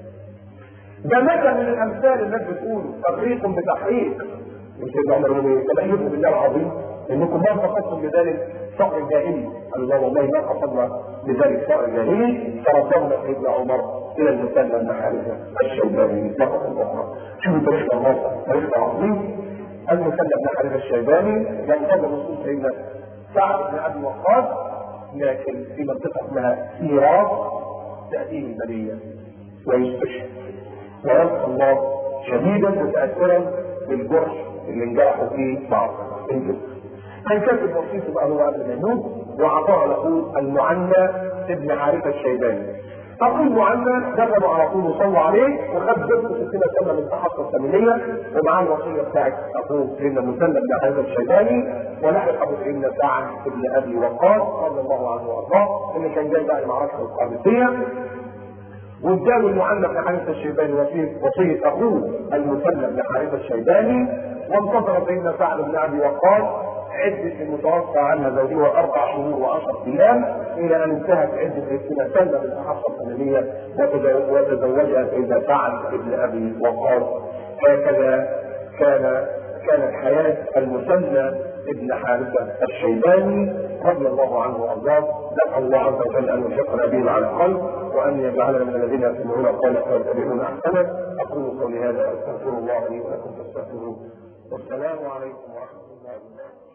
ده مثل من الامثال الناس بتقوله تفريق بتحقيق مش سيدنا عمر بن ايه تبين بالله العظيم انكم ما انتقدتم بذلك صقر الجاهلي قال لا والله ما قصدنا بذلك صقر الجاهلي فرجعنا سيدنا عمر الى المثنى بن حارثه الشيباني مرة اخرى شوفوا تاريخ الله تاريخ عظيم المثنى بن حارثه الشيباني ينتظر رسول سيدنا سعد بن ابي وقاص لكن في منطقه اسمها سيراط تأتيه البلية ويستشهد ويلقى الله شديدا متأثرا بالجرح اللي انجرحوا فيه بعض الجسم. كان كاتب وصيته بقى هو قبل ما يموت وعطاه له المعنى ابن حارثة الشيباني. أقول معنى دخلوا على طول وصلوا عليه وخد بنته 60 سنة من تحقق الثمانية ومعاه الوصية بتاعت أخوه سيدنا مسلم بن حارثة الشيباني ولحقه سيدنا سعد بن أبي وقاص رضي الله عنه وأرضاه اللي كان جاي بقى المعركة القادسية واداله المعنى بن حارثة الشيباني وصية وصية أخوه المسلم بن حارثة الشيباني وانتظر سيدنا سعد بن أبي وقاص عدة المتوفى عنها زوجها أربع شهور وعشر أيام إلى أن انتهت عدة سنة سنة من الحصة الثمانية وتزوجها سيدنا سعد بن أبي وقاص هكذا كان كانت حياة المثنى ابن حارثة الشيباني رضي الله عنه وأرضاه نسأل الله عز وجل أن يوفقنا به على القلب وأن يجعلنا من الذين يستمعون القول فيتبعون أحسنه أقول قولي هذا أستغفر الله لي ولكم فاستغفروه والسلام عليكم ورحمة الله وبركاته